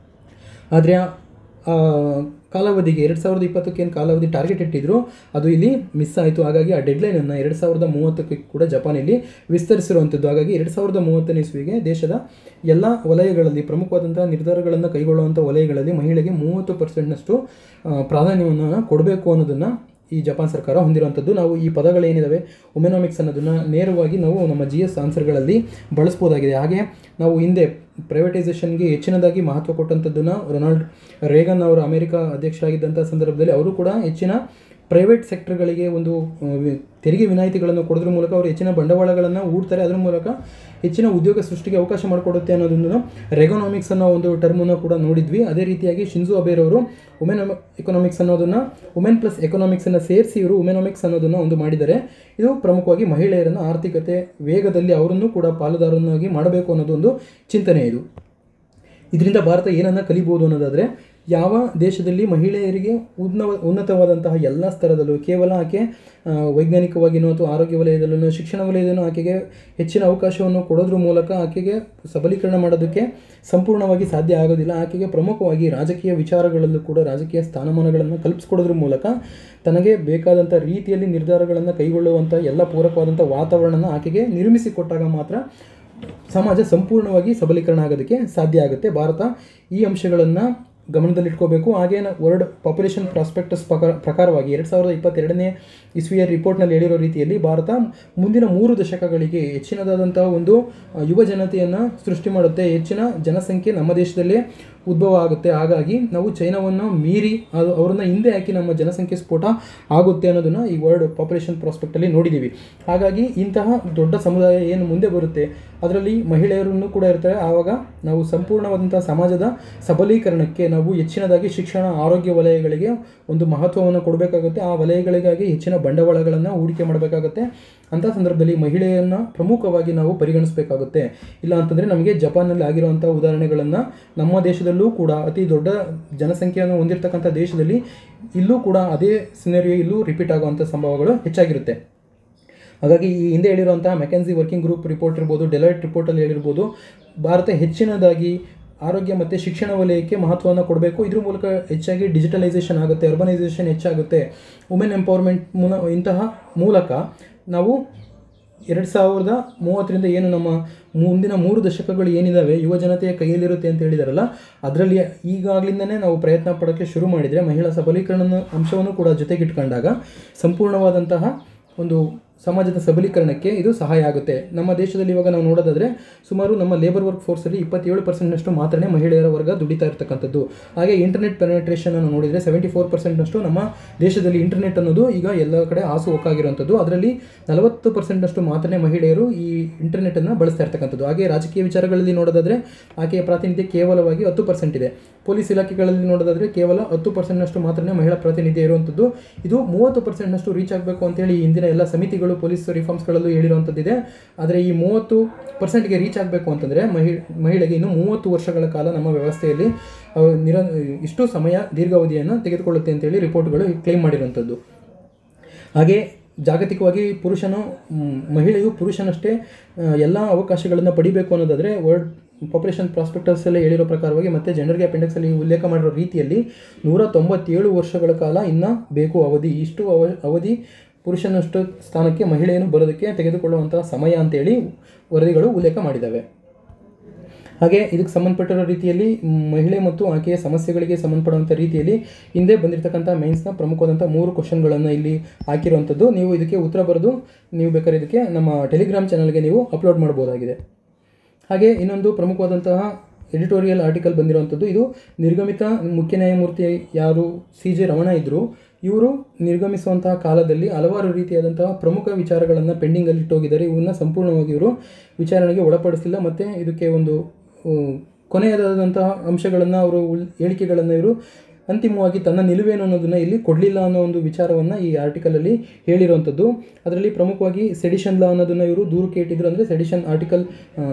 ಆದರೆ ಆ ಕಾಲಾವಧಿಗೆ ಎರಡು ಸಾವಿರದ ಇಪ್ಪತ್ತಕ್ಕೆ ಏನು ಕಾಲಾವಧಿ ಟಾರ್ಗೆಟ್ ಇಟ್ಟಿದ್ರು ಅದು ಇಲ್ಲಿ ಮಿಸ್ ಆಯಿತು ಹಾಗಾಗಿ ಆ ಡೆಡ್ಲೈನನ್ನು ಎರಡು ಸಾವಿರದ ಮೂವತ್ತಕ್ಕೆ ಕೂಡ ಜಪಾನಲ್ಲಿ ವಿಸ್ತರಿಸಿರುವಂಥದ್ದು ಹಾಗಾಗಿ ಎರಡು ಸಾವಿರದ ಮೂವತ್ತನೇ ಇಸ್ವಿಗೆ ದೇಶದ ಎಲ್ಲ ವಲಯಗಳಲ್ಲಿ ಪ್ರಮುಖವಾದಂಥ ನಿರ್ಧಾರಗಳನ್ನು ಕೈಗೊಳ್ಳುವಂಥ ವಲಯಗಳಲ್ಲಿ ಮಹಿಳೆಗೆ ಮೂವತ್ತು ಪರ್ಸೆಂಟ್ನಷ್ಟು ಪ್ರಾಧಾನ್ಯವನ್ನು ಕೊಡಬೇಕು ಅನ್ನೋದನ್ನು ಈ ಜಪಾನ್ ಸರ್ಕಾರ ಹೊಂದಿರುವಂಥದ್ದು ನಾವು ಈ ಪದಗಳೇನಿದ್ದಾವೆ ಒಮೆನಾಮಿಕ್ಸ್ ಅನ್ನೋದನ್ನು ನೇರವಾಗಿ ನಾವು ನಮ್ಮ ಜಿ ಎಸ್ ಆನ್ಸರ್ಗಳಲ್ಲಿ ಬಳಸ್ಬೋದಾಗಿದೆ ಹಾಗೆ ನಾವು ಹಿಂದೆ ಪ್ರೈವೇಟೈಸೇಷನ್ಗೆ ಹೆಚ್ಚಿನದಾಗಿ ಮಹತ್ವ ಕೊಟ್ಟಂಥದ್ದನ್ನು ರೊನಾಲ್ಡ್ ರೇಗನ್ ಅವರು ಅಮೆರಿಕ ಅಧ್ಯಕ್ಷರಾಗಿದ್ದಂಥ ಸಂದರ್ಭದಲ್ಲಿ ಅವರು ಕೂಡ ಹೆಚ್ಚಿನ ಪ್ರೈವೇಟ್ ಸೆಕ್ಟರ್ಗಳಿಗೆ ಒಂದು ಆ, ವಿ- ತೆರಿಗೆ ವಿನಾಯಿತಿಗಳನ್ನು ಕೊಡೋದ್ರ ಮೂಲಕ ಅವರು ಹೆಚ್ಚಿನ ಬಂಡವಾಳಗಳನ್ನು ಹೂಡ್ತಾರೆ ಅದರ ಮೂಲಕ ಹೆಚ್ಚಿನ ಉದ್ಯೋಗ ಸೃಷ್ಟಿಗೆ ಅವಕಾಶ ಮಾಡಿಕೊಡುತ್ತೆ ಅನ್ನೋದನ್ನು ರೆಗೊನಾಮಿಕ್ಸ್ ಅನ್ನೋ ಒಂದು ಟರ್ಮನ್ನು ಕೂಡ ನೋಡಿದ್ವಿ ಅದೇ ರೀತಿಯಾಗಿ ಶಿನ್ಜು ಅಬೇರವರು ವುಮೆನ್ ಎಕನಾಮಿಕ್ಸ್ ಅನ್ನೋದನ್ನು ವುಮೆನ್ ಪ್ಲಸ್ ಎಕನಾಮಿಕ್ಸನ್ನು ಸೇರಿಸಿ ಇವರು ವುಮೆನಾಮಿಕ್ಸ್ ಅನ್ನೋದನ್ನು ಒಂದು ಮಾಡಿದ್ದಾರೆ ಇದು ಪ್ರಮುಖವಾಗಿ ಮಹಿಳೆಯರನ್ನು ಆರ್ಥಿಕತೆ ವೇಗದಲ್ಲಿ ಅವರನ್ನು ಕೂಡ ಪಾಲುದಾರನ್ನಾಗಿ ಮಾಡಬೇಕು ಅನ್ನೋದು ಒಂದು ಚಿಂತನೆ ಇದು ಇದರಿಂದ ಭಾರತ ಏನನ್ನ ಕಲಿಬೋದು ಅನ್ನೋದಾದರೆ ಯಾವ ದೇಶದಲ್ಲಿ ಮಹಿಳೆಯರಿಗೆ ಉನ್ನವ ಉನ್ನತವಾದಂತಹ ಎಲ್ಲ ಸ್ತರದಲ್ಲೂ ಕೇವಲ ಆಕೆ ಆ, ವೈಜ್ಞಾನಿಕವಾಗಿನೋ ಅಥವಾ ಆರೋಗ್ಯ ವಲಯದಲ್ಲೂ ಶಿಕ್ಷಣ ವಲಯದಲ್ಲೂ ಆಕೆಗೆ ಹೆಚ್ಚಿನ ಅವಕಾಶವನ್ನು ಕೊಡೋದ್ರ ಮೂಲಕ ಆಕೆಗೆ ಸಬಲೀಕರಣ ಮಾಡೋದಕ್ಕೆ ಸಂಪೂರ್ಣವಾಗಿ ಸಾಧ್ಯ ಆಗೋದಿಲ್ಲ ಆಕೆಗೆ ಪ್ರಮುಖವಾಗಿ ರಾಜಕೀಯ ವಿಚಾರಗಳಲ್ಲೂ ಕೂಡ ರಾಜಕೀಯ ಸ್ಥಾನಮಾನಗಳನ್ನು ಕಲ್ಪಿಸ್ಕೊಡೋದ್ರ ಮೂಲಕ ತನಗೆ ಬೇಕಾದಂಥ ರೀತಿಯಲ್ಲಿ ನಿರ್ಧಾರಗಳನ್ನು ಕೈಗೊಳ್ಳುವಂಥ ಎಲ್ಲ ಪೂರಕವಾದಂಥ ವಾತಾವರಣನ ಆಕೆಗೆ ನಿರ್ಮಿಸಿಕೊಟ್ಟಾಗ ಮಾತ್ರ ಸಮಾಜ ಸಂಪೂರ್ಣವಾಗಿ ಸಬಲೀಕರಣ ಆಗೋದಕ್ಕೆ ಸಾಧ್ಯ ಆಗುತ್ತೆ ಭಾರತ ಈ ಅಂಶಗಳನ್ನು ಗಮನದಲ್ಲಿಟ್ಕೋಬೇಕು ಹಾಗೆ ವರ್ಲ್ಡ್ ಪಾಪ್ಯುಲೇಷನ್ ಪ್ರಾಸ್ಪೆಕ್ಟಸ್ ಪ್ರಕಾರ ಪ್ರಕಾರವಾಗಿ ಎರಡು ಸಾವಿರದ ಇಪ್ಪತ್ತೆರಡನೇ ಇಸ್ವಿಯ ರಿಪೋರ್ಟ್ನಲ್ಲಿ ಹೇಳಿರೋ ರೀತಿಯಲ್ಲಿ ಭಾರತ ಮುಂದಿನ ಮೂರು ದಶಕಗಳಿಗೆ ಹೆಚ್ಚಿನದಾದಂತಹ ಒಂದು ಆ, ಯುವ ಜನತೆಯನ್ನು ಸೃಷ್ಟಿ ಮಾಡುತ್ತೆ ಹೆಚ್ಚಿನ ಜನಸಂಖ್ಯೆ ನಮ್ಮ ದೇಶದಲ್ಲೇ ಉದ್ಭವ ಆಗುತ್ತೆ ಹಾಗಾಗಿ ನಾವು ಚೈನಾವನ್ನು ಮೀರಿ ಅದು ಅವರನ್ನ ಹಿಂದೆ ಹಾಕಿ ನಮ್ಮ ಜನಸಂಖ್ಯೆ ಸ್ಫೋಟ ಆಗುತ್ತೆ ಅನ್ನೋದನ್ನು ಈ ವರ್ಲ್ಡ್ ಪಾಪ್ಯುಲೇಷನ್ ಪ್ರಾಸ್ಪೆಕ್ಟಲ್ಲಿ ನೋಡಿದ್ದೀವಿ ಹಾಗಾಗಿ ಇಂತಹ ದೊಡ್ಡ ಸಮುದಾಯ ಏನು ಮುಂದೆ ಬರುತ್ತೆ ಅದರಲ್ಲಿ ಮಹಿಳೆಯರನ್ನು ಕೂಡ ಇರ್ತಾರೆ ಆವಾಗ ನಾವು ಸಂಪೂರ್ಣವಾದಂಥ ಸಮಾಜದ ಸಬಲೀಕರಣಕ್ಕೆ ನಾವು ಹೆಚ್ಚಿನದಾಗಿ ಶಿಕ್ಷಣ ಆರೋಗ್ಯ ವಲಯಗಳಿಗೆ ಒಂದು ಮಹತ್ವವನ್ನು ಕೊಡಬೇಕಾಗುತ್ತೆ ಆ ವಲಯಗಳಿಗಾಗಿ ಹೆಚ್ಚಿನ ಬಂಡವಾಳಗಳನ್ನು ಹೂಡಿಕೆ ಮಾಡಬೇಕಾಗುತ್ತೆ ಅಂಥ ಸಂದರ್ಭದಲ್ಲಿ ಮಹಿಳೆಯನ್ನು ಪ್ರಮುಖವಾಗಿ ನಾವು ಪರಿಗಣಿಸಬೇಕಾಗುತ್ತೆ ಇಲ್ಲ ಅಂತಂದರೆ ನಮಗೆ ಜಪಾನ್ನಲ್ಲಿ ಆಗಿರುವಂಥ ಉದಾಹರಣೆಗಳನ್ನು ನಮ್ಮ ದೇಶದಲ್ಲೂ ಕೂಡ ಅತಿ ದೊಡ್ಡ ಜನಸಂಖ್ಯೆಯನ್ನು ಹೊಂದಿರತಕ್ಕಂಥ ದೇಶದಲ್ಲಿ ಇಲ್ಲೂ ಕೂಡ ಅದೇ ಸಿನರಿಯೋ ಇಲ್ಲೂ ರಿಪೀಟ್ ಆಗುವಂಥ ಸಂಭವಗಳು ಹೆಚ್ಚಾಗಿರುತ್ತೆ ಹಾಗಾಗಿ ಈ ಹಿಂದೆ ಹೇಳಿರುವಂತಹ ಮೆಕೆನ್ಸಿ ವರ್ಕಿಂಗ್ ಗ್ರೂಪ್ ರಿಪೋರ್ಟ್ ಇರ್ಬೋದು ಡೆಲೈಟ್ ರಿಪೋರ್ಟಲ್ಲಿ ಹೇಳಿರ್ಬೋದು ಭಾರತ ಹೆಚ್ಚಿನದಾಗಿ ಆರೋಗ್ಯ ಮತ್ತು ಶಿಕ್ಷಣ ವಲಯಕ್ಕೆ ಮಹತ್ವವನ್ನು ಕೊಡಬೇಕು ಇದ್ರ ಮೂಲಕ ಹೆಚ್ಚಾಗಿ ಡಿಜಿಟಲೈಸೇಷನ್ ಆಗುತ್ತೆ ಅರ್ಬನೈಸೇಷನ್ ಹೆಚ್ಚಾಗುತ್ತೆ ವುಮೆನ್ ಎಂಪವರ್ಮೆಂಟ್ ಮುನ ಇಂತಹ ಮೂಲಕ ನಾವು ಎರಡು ಸಾವಿರದ ಮೂವತ್ತರಿಂದ ಏನು ನಮ್ಮ ಮುಂದಿನ ಮೂರು ದಶಕಗಳು ಏನಿದ್ದಾವೆ ಯುವ ಜನತೆಯ ಕೈಯಲ್ಲಿರುತ್ತೆ ಅಂತ ಹೇಳಿದಾರಲ್ಲ ಅದರಲ್ಲಿ ಈಗಾಗಲಿಂದನೇ ನಾವು ಪ್ರಯತ್ನ ಪಡೋಕ್ಕೆ ಶುರು ಮಾಡಿದರೆ ಮಹಿಳಾ ಸಬಲೀಕರಣ ಅಂಶವನ್ನು ಕೂಡ ಜೊತೆಗಿಟ್ಕೊಂಡಾಗ ಸಂಪೂರ್ಣವಾದಂತಹ ಒಂದು ಸಮಾಜದ ಸಬಲೀಕರಣಕ್ಕೆ ಇದು ಸಹಾಯ ಆಗುತ್ತೆ ನಮ್ಮ ದೇಶದಲ್ಲಿ ಇವಾಗ ನಾವು ನೋಡೋದಾದ್ರೆ ಸುಮಾರು ನಮ್ಮ ಲೇಬರ್ ವರ್ಕ್ ಫೋರ್ಸಲ್ಲಿ ಇಪ್ಪತ್ತೇಳು ಪರ್ಸೆಂಟ್ನಷ್ಟು ಮಾತ್ರನೇ ಮಹಿಳೆಯರ ವರ್ಗ ದುಡಿತಾ ಇರ್ತಕ್ಕಂಥದ್ದು ಹಾಗೆ ಇಂಟರ್ನೆಟ್ ಪೆನೆಟ್ರೇಷನ್ ಅನ್ನು ನೋಡಿದರೆ ಸೆವೆಂಟಿ ಫೋರ್ ಪರ್ಸೆಂಟ್ನಷ್ಟು ನಮ್ಮ ದೇಶದಲ್ಲಿ ಇಂಟರ್ನೆಟ್ ಅನ್ನೋದು ಈಗ ಎಲ್ಲ ಕಡೆ ಹಾಸು ಹೊಕ್ಕಾಗಿರುವಂಥದ್ದು ಅದರಲ್ಲಿ ನಲವತ್ತು ಪರ್ಸೆಂಟ್ನಷ್ಟು ಮಾತ್ರನೇ ಮಹಿಳೆಯರು ಈ ಇಂಟರ್ನೆಟನ್ನು ಬಳಸ್ತಾ ಇರ್ತಕ್ಕಂಥದ್ದು ಹಾಗೆ ರಾಜಕೀಯ ವಿಚಾರಗಳಲ್ಲಿ ನೋಡೋದಾದರೆ ಆಕೆಯ ಪ್ರಾತಿನಿಧ್ಯ ಕೇವಲವಾಗಿ ಹತ್ತು ಪರ್ಸೆಂಟ್ ಇದೆ ಪೊಲೀಸ್ ಇಲಾಖೆಗಳಲ್ಲಿ ನೋಡೋದಾದರೆ ಕೇವಲ ಹತ್ತು ಪರ್ಸೆಂಟ್ನಷ್ಟು ಮಾತ್ರನೇ ಮಹಿಳಾ ಪ್ರಾತಿನಿಧ್ಯ ಇರುವಂಥದ್ದು ಇದು ಮೂವತ್ತು ಪರ್ಸೆಂಟ್ನಷ್ಟು ರೀಚ್ ಆಗಬೇಕು ಅಂತೇಳಿ ಈ ಹಿಂದಿನ ಎಲ್ಲ ಸಮಿತಿಗಳು ಪೊಲೀಸ್ ರಿಫಾರ್ಮ್ಸ್ಗಳಲ್ಲೂ ಹೇಳಿರುವಂಥದ್ದಿದೆ ಆದರೆ ಈ ಮೂವತ್ತು ಪರ್ಸೆಂಟ್ಗೆ ರೀಚ್ ಆಗಬೇಕು ಅಂತಂದರೆ ಮಹಿ ಮಹಿಳೆಗೆ ಇನ್ನು ಮೂವತ್ತು ವರ್ಷಗಳ ಕಾಲ ನಮ್ಮ ವ್ಯವಸ್ಥೆಯಲ್ಲಿ ಅಹ್, ನಿರ ಇಷ್ಟು ಸಮಯ ದೀರ್ಘಾವಧಿಯನ್ನು ತೆಗೆದುಕೊಳ್ಳುತ್ತೆ ಅಂತೇಳಿ ರಿಪೋರ್ಟ್ಗಳು ಕ್ಲೈಮ್ ಮಾಡಿರುವಂಥದ್ದು ಹಾಗೆ ಜಾಗತಿಕವಾಗಿ ಪುರುಷನು ಮ್, ಮಹಿಳೆಯು ಪುರುಷನಷ್ಟೇ ಎಲ್ಲ ಅವಕಾಶಗಳನ್ನು ಪಡಿಬೇಕು ಅನ್ನೋದಾದರೆ ವರ್ಲ್ಡ್ ಪಾಪ್ಯುಲೇಷನ್ ಪ್ರಾಸ್ಪೆಕ್ಟಸಲ್ಲಿ ಹೇಳಿರೋ ಪ್ರಕಾರವಾಗಿ ಮತ್ತು ಜೆಂಡರ್ಗೆ ಅಪೆಂಡಿಕ್ಸಲ್ಲಿ ಉಲ್ಲೇಖ ಮಾಡಿರೋ ರೀತಿಯಲ್ಲಿ ನೂರ ತೊಂಬತ್ತೇಳು ವರ್ಷಗಳ ಕಾಲ ಇನ್ನು ಬೇಕು ಅವಧಿ ಇಷ್ಟು ಅವ ಅವಧಿ ಪುರುಷನಷ್ಟು ಸ್ಥಾನಕ್ಕೆ ಮಹಿಳೆಯನ್ನು ಬರೋದಕ್ಕೆ ತೆಗೆದುಕೊಳ್ಳುವಂತಹ ಸಮಯ ಅಂತೇಳಿ ವರದಿಗಳು ಉಲ್ಲೇಖ ಮಾಡಿದ್ದಾವೆ ಹಾಗೆ ಇದಕ್ಕೆ ಸಂಬಂಧಪಟ್ಟಿರೋ ರೀತಿಯಲ್ಲಿ ಮ್, ಮಹಿಳೆ ಮತ್ತು ಆಕೆಯ ಸಮಸ್ಯೆಗಳಿಗೆ ಸಂಬಂಧಪಡುವಂಥ ರೀತಿಯಲ್ಲಿ ಹಿಂದೆ ಬಂದಿರತಕ್ಕಂಥ ಮೈನ್ಸ್ನ ಪ್ರಮುಖವಾದಂಥ ಮೂರು ಕ್ವಶನ್ಗಳನ್ನು ಇಲ್ಲಿ ಹಾಕಿರುವಂಥದ್ದು ನೀವು ಇದಕ್ಕೆ ಉತ್ತರ ಬರೆದು ನೀವು ಬೇಕಾದ್ರೆ ಇದಕ್ಕೆ ನಮ್ಮ ಟೆಲಿಗ್ರಾಮ್ ಚಾನಲ್ಗೆ ನೀವು ಅಪ್ಲೋಡ್ ಮಾಡ್ಬೋದಾಗಿದೆ ಹಾಗೆ ಇನ್ನೊಂದು ಪ್ರಮುಖವಾದಂತಹ ಎಡಿಟೋರಿಯಲ್ ಆರ್ಟಿಕಲ್ ಬಂದಿರುವಂಥದ್ದು ಇದು ನಿರ್ಗಮಿತ ಮುಖ್ಯ ನ್ಯಾಯಮೂರ್ತಿ ಯಾರು ಸಿ ಜೆ ರಮಣ ಇದ್ದರು ಇವರು ನಿರ್ಗಮಿಸುವಂತಹ ಕಾಲದಲ್ಲಿ ಹಲವಾರು ರೀತಿಯಾದಂತಹ ಪ್ರಮುಖ ವಿಚಾರಗಳನ್ನು ಪೆಂಡಿಂಗಲ್ಲಿ ಇಟ್ಟೋಗಿದ್ದಾರೆ ಇವನ್ನ ಸಂಪೂರ್ಣವಾಗಿ ಇವರು ವಿಚಾರಣೆಗೆ ಒಳಪಡಿಸಿಲ್ಲ ಮತ್ತು ಇದಕ್ಕೆ ಒಂದು ಉಮ್, ಕೊನೆಯದಾದಂತಹ ಅಂಶಗಳನ್ನು ಅವರು ಉಲ್ ಹೇಳಿಕೆಗಳನ್ನು ಇವರು ಅಂತಿಮವಾಗಿ ತನ್ನ ನಿಲುವೇನು ಅನ್ನೋದನ್ನು ಇಲ್ಲಿ ಕೊಡಲಿಲ್ಲ ಅನ್ನೋ ಒಂದು ವಿಚಾರವನ್ನು ಈ ಆರ್ಟಿಕಲಲ್ಲಿ ಹೇಳಿರುವಂಥದ್ದು ಅದರಲ್ಲಿ ಪ್ರಮುಖವಾಗಿ ಸೆಡಿಷನ್ ಲಾ ಅನ್ನೋದನ್ನು ಇವರು ದೂರಕ್ಕೆ ಇಟ್ಟಿದ್ರು ಅಂದರೆ sedition article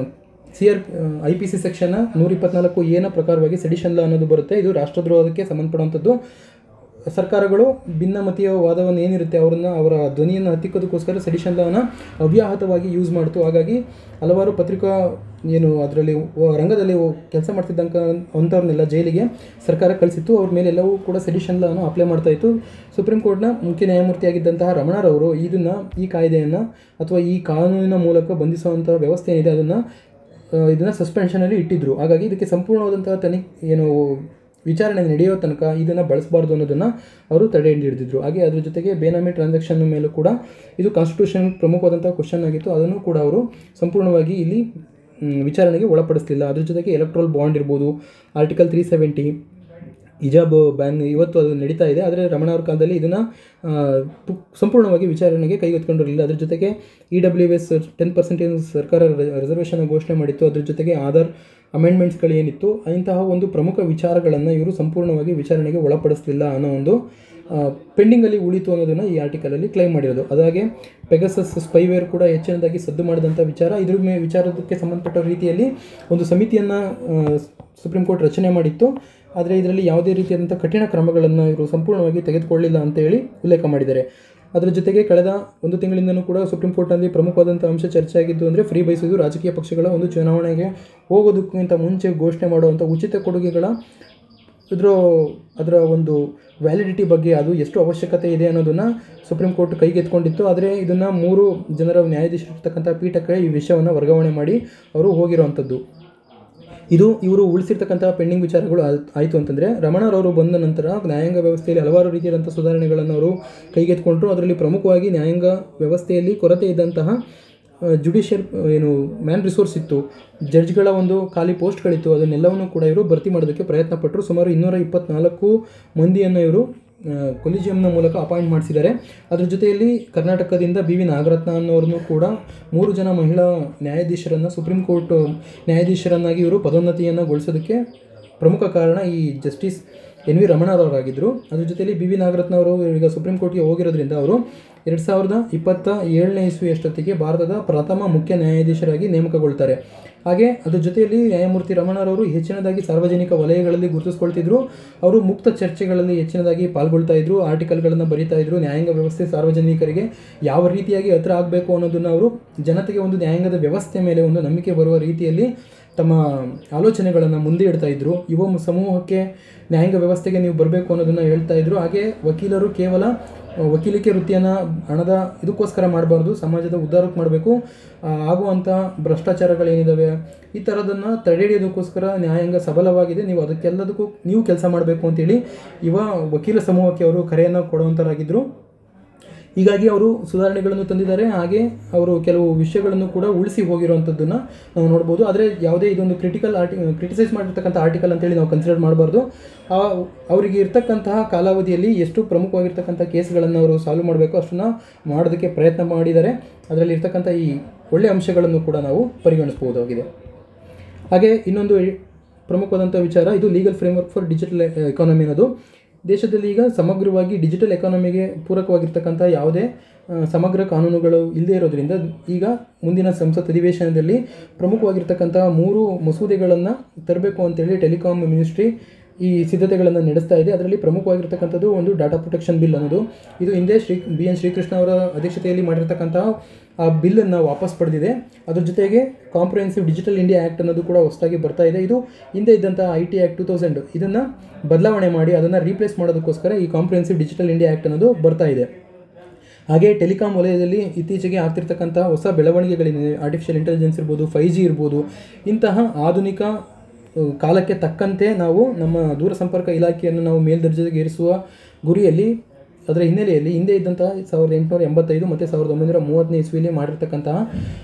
C R P C ಸಿ ಸೆಕ್ಷನ್ ನೂರ ಇಪ್ಪತ್ನಾಲ್ಕು ಏನ ಪ್ರಕಾರವಾಗಿ ಸೆಡಿಷನ್ ಲಾ ಅನ್ನೋದು ಬರುತ್ತೆ ಇದು ರಾಷ್ಟ್ರದ್ರೋಹಕ್ಕೆ ಸಂಬಂಧಪಡುವಂಥದ್ದು ಸರ್ಕಾರಗಳು ಭಿನ್ನಮತೀಯ ವಾದವನ್ನು ಏನಿರುತ್ತೆ ಅವರನ್ನು ಅವರ ಧ್ವನಿಯನ್ನು ಹತ್ತಿಕ್ಕೋದಕ್ಕೋಸ್ಕರ ಸೆಡಿಷನ್ ಲಾನ ಅವ್ಯಾಹತವಾಗಿ ಯೂಸ್ ಮಾಡ್ತು ಹಾಗಾಗಿ ಹಲವಾರು ಪತ್ರಿಕಾ ಏನು ಅದರಲ್ಲಿ ರಂಗದಲ್ಲಿ ಕೆಲಸ ಮಾಡ್ತಿದ್ದಂಕ ಅಂಥವ್ರನ್ನೆಲ್ಲ ಜೈಲಿಗೆ ಸರ್ಕಾರ ಕಳಿಸಿತ್ತು ಅವ್ರ ಮೇಲೆ ಎಲ್ಲವೂ ಕೂಡ ಸೆಡಿಷನ್ ಲಾನ ಅಪ್ಲೈ ಮಾಡ್ತಾ ಇತ್ತು ಸುಪ್ರೀಂ ಕೋರ್ಟ್ನ ಮುಖ್ಯ ನ್ಯಾಯಮೂರ್ತಿಯಾಗಿದ್ದಂತಹ ರಮಣರವರು ಇದನ್ನು ಈ ಕಾಯ್ದೆಯನ್ನು ಅಥವಾ ಈ ಕಾನೂನಿನ ಮೂಲಕ ಬಂಧಿಸುವಂಥ ವ್ಯವಸ್ಥೆ ಏನಿದೆ ಅದನ್ನು ಇದನ್ನು ಸಸ್ಪೆನ್ಷನಲ್ಲಿ ಇಟ್ಟಿದ್ರು ಹಾಗಾಗಿ ಇದಕ್ಕೆ ಸಂಪೂರ್ಣವಾದಂತಹ ತನಿಖೆ ಏನು ವಿಚಾರಣೆ ನಡೆಯೋ ತನಕ ಇದನ್ನು ಬಳಸಬಾರ್ದು ಅನ್ನೋದನ್ನು ಅವರು ತಡೆ ಹಿಡಿದಿದ್ರು ಹಾಗೆ ಅದ್ರ ಜೊತೆಗೆ ಬೇನಾಮಿ ಟ್ರಾನ್ಸಾಕ್ಷನ್ ಮೇಲೂ ಕೂಡ ಇದು ಕಾನ್ಸ್ಟಿಟ್ಯೂಷನ್ ಪ್ರಮುಖವಾದಂಥ ಕ್ವಶನ್ ಆಗಿತ್ತು ಅದನ್ನು ಕೂಡ ಅವರು ಸಂಪೂರ್ಣವಾಗಿ ಇಲ್ಲಿ ಮ್, ವಿಚಾರಣೆಗೆ ಒಳಪಡಿಸಲಿಲ್ಲ ಅದ್ರ ಜೊತೆಗೆ ಎಲೆಕ್ಟ್ರಲ್ ಬಾಂಡ್ ಇರ್ಬೋದು ಆರ್ಟಿಕಲ್ ತ್ರೀ ಸೆವೆಂಟಿ ಹಿಜಾಬ್ ಬ್ಯಾನ್ ಇವತ್ತು ಅದು ನಡೀತಾ ಇದೆ ಆದರೆ ರಮಣ ಅವ್ರ ಕಾಲದಲ್ಲಿ ಇದನ್ನು ಸಂಪೂರ್ಣವಾಗಿ ವಿಚಾರಣೆಗೆ ಕೈಗೆತ್ಕೊಂಡಿರಲಿಲ್ಲ ಅದ್ರ ಜೊತೆಗೆ E W S ten percentage ಸರ್ಕಾರ ರಿಸರ್ವೇಷನ್ ಘೋಷಣೆ ಮಾಡಿತ್ತು ಅದ್ರ ಜೊತೆಗೆ ಆಧಾರ್ ಅಮೆಂಡ್ಮೆಂಟ್ಸ್ಗಳು ಏನಿತ್ತು ಇಂತಹ ಒಂದು ಪ್ರಮುಖ ವಿಚಾರಗಳನ್ನು ಇವರು ಸಂಪೂರ್ಣವಾಗಿ ವಿಚಾರಣೆಗೆ ಒಳಪಡಿಸಲಿಲ್ಲ ಅನ್ನೋ ಒಂದು ಪೆಂಡಿಂಗಲ್ಲಿ ಉಳಿತು ಅನ್ನೋದನ್ನು ಈ ಆರ್ಟಿಕಲಲ್ಲಿ ಕ್ಲೈಮ್ ಮಾಡಿರೋದು ಅದಾಗೆ ಪೆಗಸಸ್ ಸ್ಪೈವೇರ್ ಕೂಡ ಹೆಚ್ಚಿನದಾಗಿ ಸದ್ದು ಮಾಡಿದಂಥ ವಿಚಾರ ಇದ್ರ ಮೇ ವಿಚಾರಕ್ಕೆ ಸಂಬಂಧಪಟ್ಟ ರೀತಿಯಲ್ಲಿ ಒಂದು ಸಮಿತಿಯನ್ನು ಸುಪ್ರೀಂ ಕೋರ್ಟ್ ರಚನೆ ಮಾಡಿತ್ತು ಆದರೆ ಇದರಲ್ಲಿ ಯಾವುದೇ ರೀತಿಯಾದಂಥ ಕಠಿಣ ಕ್ರಮಗಳನ್ನು ಇವರು ಸಂಪೂರ್ಣವಾಗಿ ತೆಗೆದುಕೊಳ್ಳಿಲ್ಲ ಅಂತ ಹೇಳಿ ಉಲ್ಲೇಖ ಮಾಡಿದ್ದಾರೆ ಅದರ ಜೊತೆಗೆ ಕಳೆದ ಒಂದು ತಿಂಗಳಿಂದನೂ ಕೂಡ ಸುಪ್ರೀಂ ಕೋರ್ಟ್ನಲ್ಲಿ ಪ್ರಮುಖವಾದಂಥ ಅಂಶ ಚರ್ಚೆ ಆಗಿದ್ದು ಅಂದರೆ ಫ್ರೀ ಬಯಸಿದ್ದು ರಾಜಕೀಯ ಪಕ್ಷಗಳ ಒಂದು ಚುನಾವಣೆಗೆ ಹೋಗೋದಕ್ಕಿಂತ ಮುಂಚೆ ಘೋಷಣೆ ಮಾಡುವಂಥ ಉಚಿತ ಕೊಡುಗೆಗಳ ಇದರ ಅದರ ಒಂದು ವ್ಯಾಲಿಡಿಟಿ ಬಗ್ಗೆ ಅದು ಎಷ್ಟು ಅವಶ್ಯಕತೆ ಇದೆ ಅನ್ನೋದನ್ನು ಸುಪ್ರೀಂ ಕೋರ್ಟ್ ಕೈಗೆತ್ಕೊಂಡಿತ್ತು ಆದರೆ ಇದನ್ನು ಮೂರು ಜನರ ನ್ಯಾಯಾಧೀಶರಿರ್ತಕ್ಕಂಥ ಪೀಠಕ್ಕೆ ಈ ವಿಷಯವನ್ನು ವರ್ಗಾವಣೆ ಮಾಡಿ ಅವರು ಹೋಗಿರುವಂಥದ್ದು ಇದು ಇವರು ಉಳಿಸಿರ್ತಕ್ಕಂಥ ಪೆಂಡಿಂಗ್ ವಿಚಾರಗಳು ಆಯ್- ಆಯಿತು ಅಂತಂದರೆ ರಮಣರವರು ಬಂದ ನಂತರ ನ್ಯಾಯಾಂಗ ವ್ಯವಸ್ಥೆಯಲ್ಲಿ ಹಲವಾರು ರೀತಿಯಾದಂಥ ಸುಧಾರಣೆಗಳನ್ನು ಅವರು ಕೈಗೆತ್ಕೊಂಡ್ರು ಅದರಲ್ಲಿ ಪ್ರಮುಖವಾಗಿ ನ್ಯಾಯಾಂಗ ವ್ಯವಸ್ಥೆಯಲ್ಲಿ ಕೊರತೆ ಇದ್ದಂತಹ ಜುಡಿಷಿಯಲ್ ಏನು ಮ್ಯಾನ್ ರಿಸೋರ್ಸ್ ಇತ್ತು ಜಡ್ಜ್ಗಳ ಒಂದು ಖಾಲಿ ಪೋಸ್ಟ್ಗಳಿತ್ತು ಅದನ್ನೆಲ್ಲವನ್ನು ಕೂಡ ಇವರು ಭರ್ತಿ ಮಾಡೋದಕ್ಕೆ ಪ್ರಯತ್ನ ಪಟ್ಟರು ಸುಮಾರು ಇನ್ನೂರ ಇಪ್ಪತ್ನಾಲ್ಕು ಮಂದಿಯನ್ನು ಇವರು ಕೊಲಿಜಿಯಂನ ಮೂಲಕ ಅಪಾಯಿಂಟ್ ಮಾಡಿಸಿದ್ದಾರೆ ಅದ್ರ ಜೊತೆಯಲ್ಲಿ ಕರ್ನಾಟಕದಿಂದ ಬಿ ವಿ ನಾಗರತ್ನ ಅನ್ನೋರನ್ನು ಕೂಡ ಮೂರು ಜನ ಮಹಿಳಾ ನ್ಯಾಯಾಧೀಶರನ್ನು ಸುಪ್ರೀಂ ಕೋರ್ಟ್ ನ್ಯಾಯಾಧೀಶರನ್ನಾಗಿ ಇವರು ಪದೋನ್ನತಿಯನ್ನು ಗೊಳಿಸೋದಕ್ಕೆ ಪ್ರಮುಖ ಕಾರಣ ಈ ಜಸ್ಟಿಸ್ ಎನ್ ವಿ ರಮಣರವರಾಗಿದ್ದರು ಅದ್ರ ಜೊತೆಯಲ್ಲಿ ಬಿ ವಿ ನಾಗರತ್ನ ಅವರು ಈಗ ಸುಪ್ರೀಂ ಕೋರ್ಟ್ಗೆ ಹೋಗಿರೋದ್ರಿಂದ ಅವರು ಎರಡು ಸಾವಿರದ ಇಪ್ಪತ್ತ ಏಳನೇ ಇಸ್ವಿ ಅಷ್ಟೊತ್ತಿಗೆ ಭಾರತದ ಪ್ರಥಮ ಮುಖ್ಯ ನ್ಯಾಯಾಧೀಶರಾಗಿ ನೇಮಕಗೊಳ್ತಾರೆ ಹಾಗೆ ಅದ್ರ ಜೊತೆಯಲ್ಲಿ ನ್ಯಾಯಮೂರ್ತಿ ರಮಣರವರು ಹೆಚ್ಚಿನದಾಗಿ ಸಾರ್ವಜನಿಕ ವಲಯಗಳಲ್ಲಿ ಗುರುತಿಸ್ಕೊಳ್ತಿದ್ರು ಅವರು ಮುಕ್ತ ಚರ್ಚೆಗಳಲ್ಲಿ ಹೆಚ್ಚಿನದಾಗಿ ಪಾಲ್ಗೊಳ್ತಾ ಇದ್ರು ಆರ್ಟಿಕಲ್ಗಳನ್ನು ಬರೀತಾ ಇದ್ರು ನ್ಯಾಯಾಂಗ ವ್ಯವಸ್ಥೆ ಸಾರ್ವಜನಿಕರಿಗೆ ಯಾವ ರೀತಿಯಾಗಿ ಹತ್ರ ಆಗಬೇಕು ಅನ್ನೋದನ್ನು ಅವರು ಜನತೆಗೆ ಒಂದು ನ್ಯಾಯಾಂಗದ ವ್ಯವಸ್ಥೆ ಮೇಲೆ ಒಂದು ನಂಬಿಕೆ ಬರುವ ರೀತಿಯಲ್ಲಿ ತಮ್ಮ ಆಲೋಚನೆಗಳನ್ನು ಮುಂದೆ ಇಡ್ತಾ ಇದ್ರು ಯುವ ಮ- ಸಮೂಹಕ್ಕೆ ನ್ಯಾಯಾಂಗ ವ್ಯವಸ್ಥೆಗೆ ನೀವು ಬರಬೇಕು ಅನ್ನೋದನ್ನು ಹೇಳ್ತಾ ಇದ್ರು ಹಾಗೆ ವಕೀಲರು ಕೇವಲ ಆ, ವಕೀಲಿಕೆ ವೃತ್ತಿಯನ್ನು ಹಣದ ಇದಕ್ಕೋಸ್ಕರ ಮಾಡಬಾರ್ದು ಸಮಾಜದ ಉದ್ಧಾರಕ್ಕೆ ಮಾಡಬೇಕು ಆಗುವಂಥ ಭ್ರಷ್ಟಾಚಾರಗಳೇನಿದ್ದಾವೆ ಈ ಥರದನ್ನು ತಡೆ ಹಿಡಿಯೋದಕ್ಕೋಸ್ಕರ ನ್ಯಾಯಾಂಗ ಸಬಲವಾಗಿದೆ ನೀವು ಅದಕ್ಕೆಲ್ಲದಕ್ಕೂ ನೀವು ಕೆಲಸ ಮಾಡಬೇಕು ಅಂತೇಳಿ ಯುವ ವಕೀಲ ಸಮೂಹಕ್ಕೆ ಅವರು ಕರೆಯನ್ನು ಕೊಡುವಂಥರಾಗಿದ್ದರು ಹೀಗಾಗಿ ಅವರು ಸುಧಾರಣೆಗಳನ್ನು ತಂದಿದ್ದಾರೆ ಹಾಗೆ ಅವರು ಕೆಲವು ವಿಷಯಗಳನ್ನು ಕೂಡ ಉಳಿಸಿ ಹೋಗಿರುವಂಥದ್ದನ್ನು ನಾವು ನೋಡ್ಬೋದು ಆದರೆ ಯಾವುದೇ ಇದೊಂದು ಕ್ರಿಟಿಕಲ್ ಆರ್ಟಿ ಕ್ರಿಟಿಸೈಸ್ ಮಾಡಿರ್ತಕ್ಕಂಥ ಆರ್ಟಿಕಲ್ ಅಂತೇಳಿ ನಾವು ಕನ್ಸಿಡರ್ ಮಾಡಬಾರ್ದು ಅವರಿಗೆ ಇರ್ತಕ್ಕಂತಹ ಕಾಲಾವಧಿಯಲ್ಲಿ ಎಷ್ಟು ಪ್ರಮುಖವಾಗಿರ್ತಕ್ಕಂಥ ಕೇಸ್ಗಳನ್ನು ಅವರು ಸಾಲ್ವ್ ಮಾಡಬೇಕು ಅಷ್ಟನ್ನು ಮಾಡೋದಕ್ಕೆ ಪ್ರಯತ್ನ ಮಾಡಿದ್ದಾರೆ ಅದರಲ್ಲಿ ಇರ್ತಕ್ಕಂಥ ಈ ಒಳ್ಳೆಯ ಅಂಶಗಳನ್ನು ಕೂಡ ನಾವು ಪರಿಗಣಿಸ್ಬೋದಾಗಿದೆ ಹಾಗೆ ಇನ್ನೊಂದು ಪ್ರಮುಖವಾದಂಥ ವಿಚಾರ ಇದು legal framework for digital economy ಅನ್ನೋದು ದೇಶದಲ್ಲಿ ಈಗ ಸಮಗ್ರವಾಗಿ ಡಿಜಿಟಲ್ ಎಕಾನಮಿಗೆ ಪೂರಕವಾಗಿರ್ತಕ್ಕಂಥ ಯಾವುದೇ ಆ, ಸಮಗ್ರ ಕಾನೂನುಗಳು ಇಲ್ಲದೇ ಇರೋದ್ರಿಂದ ಈಗ ಮುಂದಿನ ಸಂಸತ್ ಅಧಿವೇಶನದಲ್ಲಿ ಪ್ರಮುಖವಾಗಿರ್ತಕ್ಕಂಥ ಮೂರು ಮಸೂದೆಗಳನ್ನು ತರಬೇಕು ಅಂತೇಳಿ ಟೆಲಿಕಾಂ ಮಿನಿಸ್ಟ್ರಿ ಈ ಸಿದ್ಧತೆಗಳನ್ನು ನಡೆಸ್ತಾ ಇದೆ ಅದರಲ್ಲಿ ಪ್ರಮುಖವಾಗಿರ್ತಕ್ಕಂಥದ್ದು ಒಂದು ಡಾಟಾ ಪ್ರೊಟೆಕ್ಷನ್ ಬಿಲ್ ಅನ್ನೋದು ಇದು ಹಿಂದೆ ಶ್ರೀ ಬಿ ಎನ್ ಶ್ರೀಕೃಷ್ಣ ಅವರ ಅಧ್ಯಕ್ಷತೆಯಲ್ಲಿ ಮಾಡಿರ್ತಕ್ಕಂತಹ ಆ ಬಿಲ್ಲನ್ನು ವಾಪಸ್ ಪಡೆದಿದೆ ಅದ್ರ ಜೊತೆಗೆ ಕಾಂಪ್ರಿಹೆನ್ಸಿವ್ ಡಿಜಿಟಲ್ ಇಂಡಿಯಾ ಆ್ಯಕ್ಟ್ ಅನ್ನೋದು ಕೂಡ ಹೊಸದಾಗಿ ಬರ್ತಾ ಇದೆ ಇದು ಹಿಂದೆ ಇದ್ದಂಥ I T act two thousand ಇದನ್ನು ಬದಲಾವಣೆ ಮಾಡಿ ಅದನ್ನು ರೀಪ್ಲೇಸ್ ಮಾಡೋದಕ್ಕೋಸ್ಕರ ಈ ಕಾಂಪ್ರಿಹೆನ್ಸಿವ್ ಡಿಜಿಟಲ್ ಇಂಡಿಯಾ ಆ್ಯಕ್ಟ್ ಅನ್ನೋದು ಬರ್ತಾ ಇದೆ ಹಾಗೆ ಟೆಲಿಕಾಂ ವಲಯದಲ್ಲಿ ಇತ್ತೀಚೆಗೆ ಆಗ್ತಿರ್ತಕ್ಕಂಥ ಹೊಸ ಬೆಳವಣಿಗೆಗಳಿವೆ ಆರ್ಟಿಫಿಷಿಯಲ್ ಇಂಟೆಲಿಜೆನ್ಸ್ ಇರ್ಬೋದು ಫೈ ಜಿ ಇರ್ಬೋದು ಇಂತಹ ಆಧುನಿಕ ಅಹ್, ಕಾಲಕ್ಕೆ ತಕ್ಕಂತೆ ನಾವು ನಮ್ಮ ದೂರಸಂಪರ್ಕ ಇಲಾಖೆಯನ್ನು ನಾವು ಮೇಲ್ದರ್ಜೆಗೇರಿಸುವ ಗುರಿಯಲ್ಲಿ ಅದರ ಹಿನ್ನೆಲೆಯಲ್ಲಿ ಹಿಂದೆ ಇದ್ದಂತಹ ಸಾವಿರದ ಎಂಟುನೂರ ಎಂಬತ್ತೈದು ಮತ್ತು ಸಾವಿರದ ಒಂಬೈನೂರ ಮೂವತ್ತನೇ ಇಸ್ವಿಯಲ್ಲಿ ಮಾಡಿರ್ತಕ್ಕಂತಹ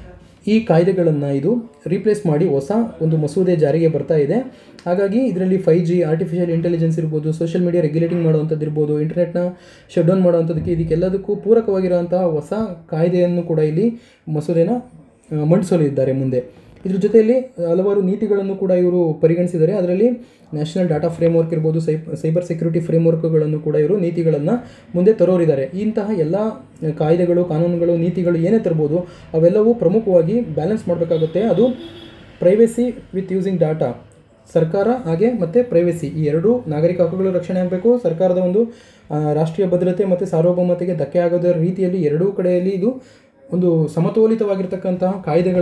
ಈ ಕಾಯ್ದೆಗಳನ್ನು ಇದು ರೀಪ್ಲೇಸ್ ಮಾಡಿ ಹೊಸ ಒಂದು ಮಸೂದೆ ಜಾರಿಗೆ ಬರ್ತಾ ಇದೆ ಹಾಗಾಗಿ ಇದರಲ್ಲಿ ಫೈ ಜಿ ಆರ್ಟಿಫಿಷಿಯಲ್ ಇಂಟೆಲಿಜೆನ್ಸ್ ಇರ್ಬೋದು ಸೋಷಿಯಲ್ ಮೀಡಿಯಾ ರೆಗ್ಯುಲೇಟಿಂಗ್ ಮಾಡುವಂಥದ್ದು ಇರ್ಬೋದು ಇಂಟರ್ನೆಟ್ನ ಶಟ್ ಡೌನ್ ಮಾಡುವಂಥದ್ದಕ್ಕೆ ಇದಕ್ಕೆಲ್ಲದಕ್ಕೂ ಪೂರಕವಾಗಿರುವಂತಹ ಹೊಸ ಕಾಯ್ದೆಯನ್ನು ಕೂಡ ಇಲ್ಲಿ ಮಸೂದೆನ ಆ, ಮಂಡಿಸಲಿದ್ದಾರೆ ಮುಂದೆ ಇದ್ರ ಜೊತೆಯಲ್ಲಿ ಹಲವಾರು ನೀತಿಗಳನ್ನು ಕೂಡ ಇವರು ಪರಿಗಣಿಸಿದ್ದಾರೆ ಅದರಲ್ಲಿ ನ್ಯಾಷನಲ್ ಡಾಟಾ ಫ್ರೇಮ್ವರ್ಕ್ ಇರ್ಬೋದು ಸೈ ಸೈಬರ್ ಸೆಕ್ಯೂರಿಟಿ ಫ್ರೇಮ್ವರ್ಕ್ಗಳನ್ನು ಕೂಡ ಇವರು ನೀತಿಗಳನ್ನು ಮುಂದೆ ತರೋರಿದ್ದಾರೆ ಇಂತಹ ಎಲ್ಲ ಕಾಯ್ದೆಗಳು ಕಾನೂನುಗಳು ನೀತಿಗಳು ಏನೇ ತರ್ಬೋದು ಅವೆಲ್ಲವೂ ಪ್ರಮುಖವಾಗಿ ಬ್ಯಾಲೆನ್ಸ್ ಮಾಡಬೇಕಾಗುತ್ತೆ ಅದು ಪ್ರೈವೇಸಿ ವಿತ್ ಯೂಸಿಂಗ್ ಡಾಟಾ ಸರ್ಕಾರ ಹಾಗೆ ಮತ್ತು ಪ್ರೈವೇಸಿ ಈ ಎರಡೂ ನಾಗರಿಕ ಹಕ್ಕುಗಳ ರಕ್ಷಣೆ ಆಗಬೇಕು ಸರ್ಕಾರದ ಒಂದು ಆ, ರಾಷ್ಟ್ರೀಯ ಭದ್ರತೆ ಮತ್ತು ಸಾರ್ವಭೌಮತೆಗೆ ಧಕ್ಕೆ ಆಗೋದರ ರೀತಿಯಲ್ಲಿ ಎರಡೂ ಕಡೆಯಲ್ಲಿ ಇದು ಒಂದು ಸಮತೋಲಿತವಾಗಿರ್ತಕ್ಕಂತಹ ಕಾಯ್ದೆಗಳ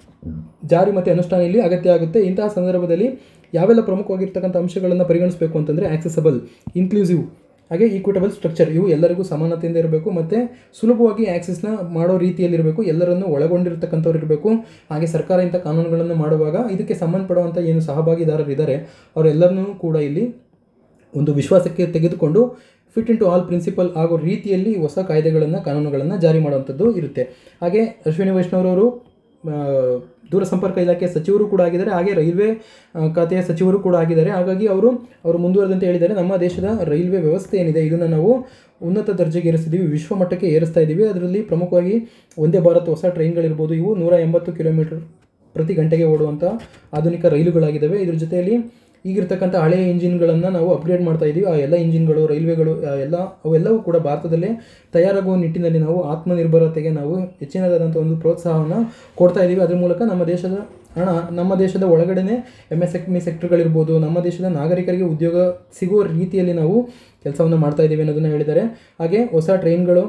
ಜಾರಿ ಮತ್ತು ಅನುಷ್ಠಾನ ಇಲ್ಲಿ ಅಗತ್ಯ ಆಗುತ್ತೆ ಇಂತಹ ಸಂದರ್ಭದಲ್ಲಿ ಯಾವೆಲ್ಲ ಪ್ರಮುಖವಾಗಿರ್ತಕ್ಕಂಥ ಅಂಶಗಳನ್ನು ಪರಿಗಣಿಸಬೇಕು ಅಂತಂದರೆ ಆಕ್ಸೆಸಬಲ್ ಇನ್ಕ್ಲೂಸಿವ್ ಹಾಗೆ ಈಕ್ವಿಟಬಲ್ ಸ್ಟ್ರಕ್ಚರ್ ಇವು ಎಲ್ಲರಿಗೂ ಸಮಾನತೆಯಿಂದ ಇರಬೇಕು ಮತ್ತು ಸುಲಭವಾಗಿ ಆಕ್ಸೆಸ್ನ ಮಾಡೋ ರೀತಿಯಲ್ಲಿರಬೇಕು ಎಲ್ಲರನ್ನು ಒಳಗೊಂಡಿರ್ತಕ್ಕಂಥವ್ರು ಇರಬೇಕು ಹಾಗೆ ಸರ್ಕಾರ ಇಂಥ ಕಾನೂನುಗಳನ್ನು ಮಾಡುವಾಗ ಇದಕ್ಕೆ ಸಂಬಂಧಪಡುವಂಥ ಏನು ಸಹಭಾಗಿದಾರರು ಇದ್ದಾರೆ ಅವರೆಲ್ಲರನ್ನೂ ಕೂಡ ಇಲ್ಲಿ ಒಂದು ವಿಶ್ವಾಸಕ್ಕೆ ತೆಗೆದುಕೊಂಡು ಫಿಟ್ ಇಂಟು ಆಲ್ ಪ್ರಿನ್ಸಿಪಲ್ ಆಗೋ ರೀತಿಯಲ್ಲಿ ಹೊಸ ಕಾಯ್ದೆಗಳನ್ನು ಕಾನೂನುಗಳನ್ನು ಜಾರಿ ಮಾಡುವಂಥದ್ದು ಇರುತ್ತೆ ಹಾಗೆ ಅಶ್ವಿನಿ ವೈಷ್ಣವರವರು ಆ, ದೂರಸಂಪರ್ಕ ಇಲಾಖೆ ಸಚಿವರು ಕೂಡ ಆಗಿದ್ದಾರೆ ಹಾಗೆ ರೈಲ್ವೆ ಆ, ಖಾತೆಯ ಸಚಿವರು ಕೂಡ ಆಗಿದ್ದಾರೆ ಹಾಗಾಗಿ ಅವರು ಅವರು ಮುಂದುವರೆದಂತೆ ಹೇಳಿದ್ದಾರೆ ನಮ್ಮ ದೇಶದ ರೈಲ್ವೆ ವ್ಯವಸ್ಥೆ ಏನಿದೆ ಇದನ್ನು ನಾವು ಉನ್ನತ ದರ್ಜೆಗೆ ಏರಿಸ್ತಿದ್ದೀವಿ ವಿಶ್ವ ಮಟ್ಟಕ್ಕೆ ಏರಿಸ್ತಾ ಇದ್ದೀವಿ ಅದರಲ್ಲಿ ಪ್ರಮುಖವಾಗಿ ಒಂದೇ ಭಾರತ್ ಹೊಸ ಟ್ರೈನ್ಗಳಿರ್ಬೋದು ಇವು ನೂರ ಎಂಬತ್ತು ಕಿಲೋಮೀಟರ್ ಪ್ರತಿ ಗಂಟೆಗೆ ಓಡುವಂಥ ಆಧುನಿಕ ರೈಲುಗಳಾಗಿದ್ದಾವೆ ಇದ್ರ ಜೊತೆಯಲ್ಲಿ ಈಗಿರ್ತಕ್ಕಂಥ ಹಳೆಯ ಇಂಜಿನ್ಗಳನ್ನು ನಾವು ಅಪ್ಗ್ರೇಡ್ ಮಾಡ್ತಾ ಇದ್ದೀವಿ ಆ ಎಲ್ಲ ಇಂಜಿನ್ಗಳು ರೈಲ್ವೆಗಳು ಆ ಎಲ್ಲ ಅವೆಲ್ಲವೂ ಕೂಡ ಭಾರತದಲ್ಲೇ ತಯಾರಾಗುವ ನಿಟ್ಟಿನಲ್ಲಿ ನಾವು ಆತ್ಮನಿರ್ಭರತೆಗೆ ನಾವು ಹೆಚ್ಚಿನದಾದಂಥ ಒಂದು ಪ್ರೋತ್ಸಾಹವನ್ನು ಕೊಡ್ತಾ ಇದ್ದೀವಿ ಅದ್ರ ಮೂಲಕ ನಮ್ಮ ದೇಶದ ಹಣ ನಮ್ಮ ದೇಶದ ಒಳಗಡೆನೆ ಎಮ್ ಎಸ್ ಎಮ್ ಇ ಸೆಕ್ಟರ್ಗಳಿರ್ಬೋದು ನಮ್ಮ ದೇಶದ ನಾಗರಿಕರಿಗೆ ಉದ್ಯೋಗ ಸಿಗುವ ರೀತಿಯಲ್ಲಿ ನಾವು ಕೆಲಸವನ್ನು ಮಾಡ್ತಾ ಇದ್ದೀವಿ ಅನ್ನೋದನ್ನು ಹೇಳಿದ್ದಾರೆ ಹಾಗೆ ಹೊಸ ಟ್ರೈನ್ಗಳು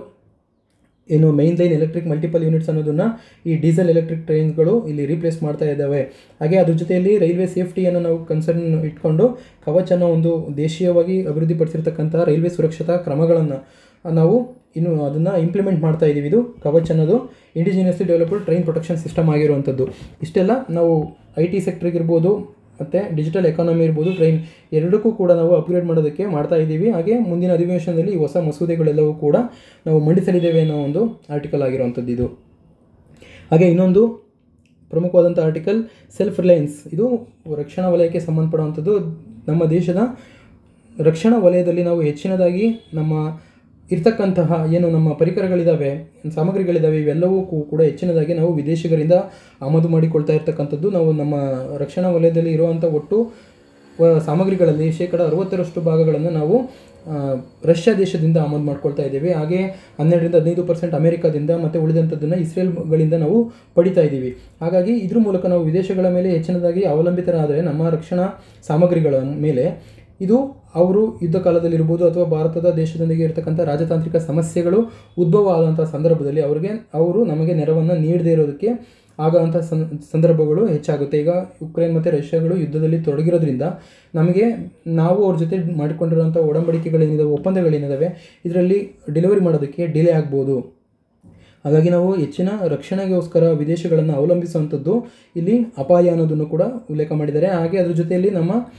ಏನು main line electric multiple units ಅನ್ನೋದನ್ನು ಈ ಡೀಸೆಲ್ ಎಲೆಕ್ಟ್ರಿಕ್ ಟ್ರೈನ್ಗಳು ಇಲ್ಲಿ ರೀಪ್ಲೇಸ್ ಮಾಡ್ತಾ ಇದ್ದಾವೆ ಹಾಗೆ ಅದ್ರ ಜೊತೆಯಲ್ಲಿ ರೈಲ್ವೆ ಸೇಫ್ಟಿಯನ್ನು ನಾವು ಕನ್ಸರ್ನ್ ಇಟ್ಕೊಂಡು ಕವಚ್ ಅನ್ನೋ ಒಂದು ದೇಶೀಯವಾಗಿ ಅಭಿವೃದ್ಧಿಪಡಿಸಿರ್ತಕ್ಕಂಥ ರೈಲ್ವೆ ಸುರಕ್ಷತಾ ಕ್ರಮಗಳನ್ನು ನಾವು ಇನ್ನು ಅದನ್ನು ಇಂಪ್ಲಿಮೆಂಟ್ ಮಾಡ್ತಾ ಇದ್ದೀವಿ ಇದು ಕವಚ್ ಅನ್ನೋದು indigenously developed train protection system ಆಗಿರುವಂಥದ್ದು ಇಷ್ಟೆಲ್ಲ ನಾವು ಐ ಟಿ ಸೆಕ್ಟ್ರಿಗಿರ್ಬೋದು ಮತ್ತು ಡಿಜಿಟಲ್ ಎಕಾನಮಿ ಇರ್ಬೋದು ಟ್ರೈನ್ ಎರಡಕ್ಕೂ ಕೂಡ ನಾವು ಅಪ್ಗ್ರೇಡ್ ಮಾಡೋದಕ್ಕೆ ಮಾಡ್ತಾ ಇದ್ದೀವಿ ಹಾಗೆ ಮುಂದಿನ ಅಧಿವೇಶನದಲ್ಲಿ ಈ ಹೊಸ ಮಸೂದೆಗಳೆಲ್ಲವೂ ಕೂಡ ನಾವು ಮಂಡಿಸಲಿದ್ದೇವೆ ಅನ್ನೋ ಒಂದು ಆರ್ಟಿಕಲ್ ಆಗಿರುವಂಥದ್ದು ಇದು ಹಾಗೆ ಇನ್ನೊಂದು ಪ್ರಮುಖವಾದಂಥ ಆರ್ಟಿಕಲ್ ಸೆಲ್ಫ್ ರಿಲಯನ್ಸ್ ಇದು ರಕ್ಷಣಾ ವಲಯಕ್ಕೆ ಸಂಬಂಧಪಡುವಂಥದ್ದು ನಮ್ಮ ದೇಶದ ರಕ್ಷಣಾ ವಲಯದಲ್ಲಿ ನಾವು ಹೆಚ್ಚಿನದಾಗಿ ನಮ್ಮ ಇರ್ತಕ್ಕಂತಹ ಏನು ನಮ್ಮ ಪರಿಕರಗಳಿದ್ದಾವೆ ಸಾಮಗ್ರಿಗಳಿದ್ದಾವೆ ಇವೆಲ್ಲವೂ ಕೂ- ಕೂಡ ಹೆಚ್ಚಿನದಾಗಿ ನಾವು ವಿದೇಶಿಗರಿಂದ ಆಮದು ಮಾಡಿಕೊಳ್ತಾ ಇರ್ತಕ್ಕಂಥದ್ದು ನಾವು ನಮ್ಮ ರಕ್ಷಣಾ ವಲಯದಲ್ಲಿ ಇರುವಂಥ ಒಟ್ಟು ವ- ಸಾಮಗ್ರಿಗಳಲ್ಲಿ ಶೇಕಡ ಅರವತ್ತರಷ್ಟು ಭಾಗಗಳನ್ನು ನಾವು ಆ, ರಷ್ಯಾ ದೇಶದಿಂದ ಆಮದು ಮಾಡ್ಕೊಳ್ತಾ ಇದ್ದೀವಿ ಹಾಗೆ ಹನ್ನೆರಡರಿಂದ ಹದಿನೈದು ಪರ್ಸೆಂಟ್ ಅಮೆರಿಕದಿಂದ ಮತ್ತು ಉಳಿದಂಥದ್ದನ್ನು ಇಸ್ರೇಲ್ಗಳಿಂದ ನಾವು ಪಡಿತಾ ಇದ್ದೀವಿ ಹಾಗಾಗಿ ಇದ್ರ ಮೂಲಕ ನಾವು ವಿದೇಶಗಳ ಮೇಲೆ ಹೆಚ್ಚಿನದಾಗಿ ಅವಲಂಬಿತರಾದರೆ ನಮ್ಮ ರಕ್ಷಣಾ ಸಾಮಗ್ರಿಗಳ ಮೇಲೆ ಇದು ಅವರು ಯುದ್ಧ ಕಾಲದಲ್ಲಿರ್ಬೋದು ಅಥವಾ ಭಾರತದ ದೇಶದೊಂದಿಗೆ ಇರತಕ್ಕಂಥ ರಾಜತಾಂತ್ರಿಕ ಸಮಸ್ಯೆಗಳು ಉದ್ಭವ ಆದಂಥ ಸಂದರ್ಭದಲ್ಲಿ ಅವರಿಗೆ ಅವರು ನಮಗೆ ನೆರವನ್ನು ನೀಡದೇ ಇರೋದಕ್ಕೆ ಆಗೋಂಥ ಸಂ ಸಂದರ್ಭಗಳು ಹೆಚ್ಚಾಗುತ್ತೆ ಈಗ ಉಕ್ರೇನ್ ಮತ್ತು ರಷ್ಯಾಗಳು ಯುದ್ಧದಲ್ಲಿ ತೊಡಗಿರೋದ್ರಿಂದ ನಮಗೆ ನಾವು ಅವ್ರ ಜೊತೆ ಮಾಡಿಕೊಂಡಿರುವಂಥ ಒಡಂಬಡಿಕೆಗಳೇನಿದಾವೆ ಒಪ್ಪಂದಗಳೇನಿದಾವೆ ಇದರಲ್ಲಿ ಡೆಲಿವರಿ ಮಾಡೋದಕ್ಕೆ ಡಿಲೇ ಆಗ್ಬೋದು ಹಾಗಾಗಿ ನಾವು ಹೆಚ್ಚಿನ ರಕ್ಷಣೆಗೋಸ್ಕರ ವಿದೇಶಗಳನ್ನು ಅವಲಂಬಿಸುವಂಥದ್ದು ಇಲ್ಲಿ ಅಪಾಯ ಅನ್ನೋದನ್ನು ಕೂಡ ಉಲ್ಲೇಖ ಮಾಡಿದ್ದಾರೆ ಹಾಗೆ ಅದ್ರ ಜೊತೆಯಲ್ಲಿ ನಮ್ಮ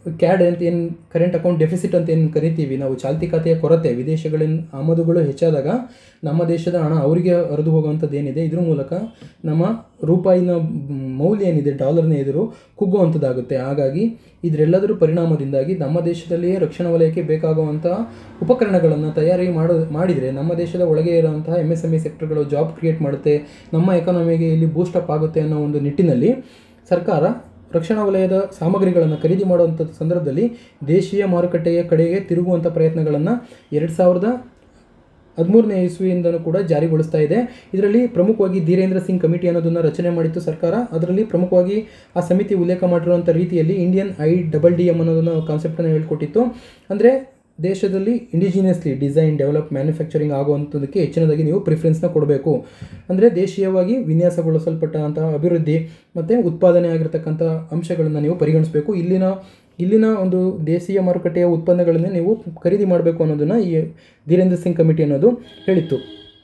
ಕ್ಯಾಡ್ ಅಂತ ಏನು ಕರೆಂಟ್ ಅಕೌಂಟ್ ಡೆಫಿಸಿಟ್ ಅಂತ ಏನು ಕರಿತೀವಿ ನಾವು ಚಾಲ್ತಿ ಖಾತೆಯ ಕೊರತೆ ವಿದೇಶಗಳಿಂದ ಆಮದುಗಳು ಹೆಚ್ಚಾದಾಗ ನಮ್ಮ ದೇಶದ ಹಣ ಅವರಿಗೆ ಹರಿದು ಹೋಗುವಂಥದ್ದು ಏನಿದೆ ಇದ್ರ ಮೂಲಕ ನಮ್ಮ ರೂಪಾಯಿನ ಮೌಲ್ಯ ಏನಿದೆ ಡಾಲರ್ನ ಎದುರು ಕುಗ್ಗುವಂಥದ್ದಾಗುತ್ತೆ ಹಾಗಾಗಿ ಇದರೆಲ್ಲದರ ಪರಿಣಾಮದಿಂದಾಗಿ ನಮ್ಮ ದೇಶದಲ್ಲಿಯೇ ರಕ್ಷಣಾ ವಲಯಕ್ಕೆ ಬೇಕಾಗುವಂತಹ ಉಪಕರಣಗಳನ್ನು ತಯಾರಿ ಮಾಡೋ ಮಾಡಿದರೆ ನಮ್ಮ ದೇಶದ ಒಳಗೆ ಇರುವಂತಹ ಎಮ್ ಎಸ್ ಎಮ್ ಇ ಸೆಕ್ಟರ್ಗಳು ಜಾಬ್ ಕ್ರಿಯೇಟ್ ಮಾಡುತ್ತೆ ನಮ್ಮ ಎಕಾನಮಿಗೆ ಇಲ್ಲಿ ಬೂಸ್ಟಪ್ ಆಗುತ್ತೆ ಅನ್ನೋ ಒಂದು ನಿಟ್ಟಿನಲ್ಲಿ ಸರ್ಕಾರ ರಕ್ಷಣಾ ವಲಯದ ಸಾಮಗ್ರಿಗಳನ್ನು ಖರೀದಿ ಮಾಡುವಂಥ ಸಂದರ್ಭದಲ್ಲಿ ದೇಶೀಯ ಮಾರುಕಟ್ಟೆಯ ಕಡೆಗೆ ತಿರುಗುವಂಥ ಪ್ರಯತ್ನಗಳನ್ನು ಎರಡು ಸಾವಿರದ ಹದಿಮೂರನೇ ಇಸ್ವಿಯಿಂದಲೂ ಕೂಡ ಜಾರಿಗೊಳಿಸ್ತಾ ಇದೆ ಇದರಲ್ಲಿ ಪ್ರಮುಖವಾಗಿ ಧೀರೇಂದ್ರ ಸಿಂಗ್ ಕಮಿಟಿ ಅನ್ನೋದನ್ನು ರಚನೆ ಮಾಡಿತ್ತು ಸರ್ಕಾರ ಅದರಲ್ಲಿ ಪ್ರಮುಖವಾಗಿ ಆ ಸಮಿತಿ ಉಲ್ಲೇಖ ಮಾಡಿರುವಂಥ ರೀತಿಯಲ್ಲಿ Indian I double D M ಅನ್ನೋದನ್ನು ಕಾನ್ಸೆಪ್ಟನ್ನು ಹೇಳ್ಕೊಟ್ಟಿತ್ತು ಅಂದರೆ ದೇಶದಲ್ಲಿ ಇಂಡಿಜಿನಿಯಸ್ಲಿ ಡಿಸೈನ್ ಡೆವಲಪ್ ಮ್ಯಾನುಫ್ಯಾಕ್ಚರಿಂಗ್ ಆಗುವಂಥದ್ದಕ್ಕೆ ಹೆಚ್ಚಿನದಾಗಿ ನೀವು ಪ್ರಿಫರೆನ್ಸ್ನ ಕೊಡಬೇಕು ಅಂದರೆ ದೇಶೀಯವಾಗಿ ವಿನ್ಯಾಸಗೊಳಿಸಲ್ಪಟ್ಟಂತಹ ಅಭಿವೃದ್ಧಿ ಮತ್ತು ಉತ್ಪಾದನೆ ಆಗಿರತಕ್ಕಂಥ ಅಂಶಗಳನ್ನು ನೀವು ಪರಿಗಣಿಸಬೇಕು ಇಲ್ಲಿನ ಇಲ್ಲಿನ ಒಂದು ದೇಶೀಯ ಮಾರುಕಟ್ಟೆಯ ಉತ್ಪನ್ನಗಳನ್ನೇ ನೀವು ಖರೀದಿ ಮಾಡಬೇಕು ಅನ್ನೋದನ್ನು ಈ ಧೀರೇಂದ್ರ ಸಿಂಗ್ ಕಮಿಟಿ ಅನ್ನೋದು ಹೇಳಿತ್ತು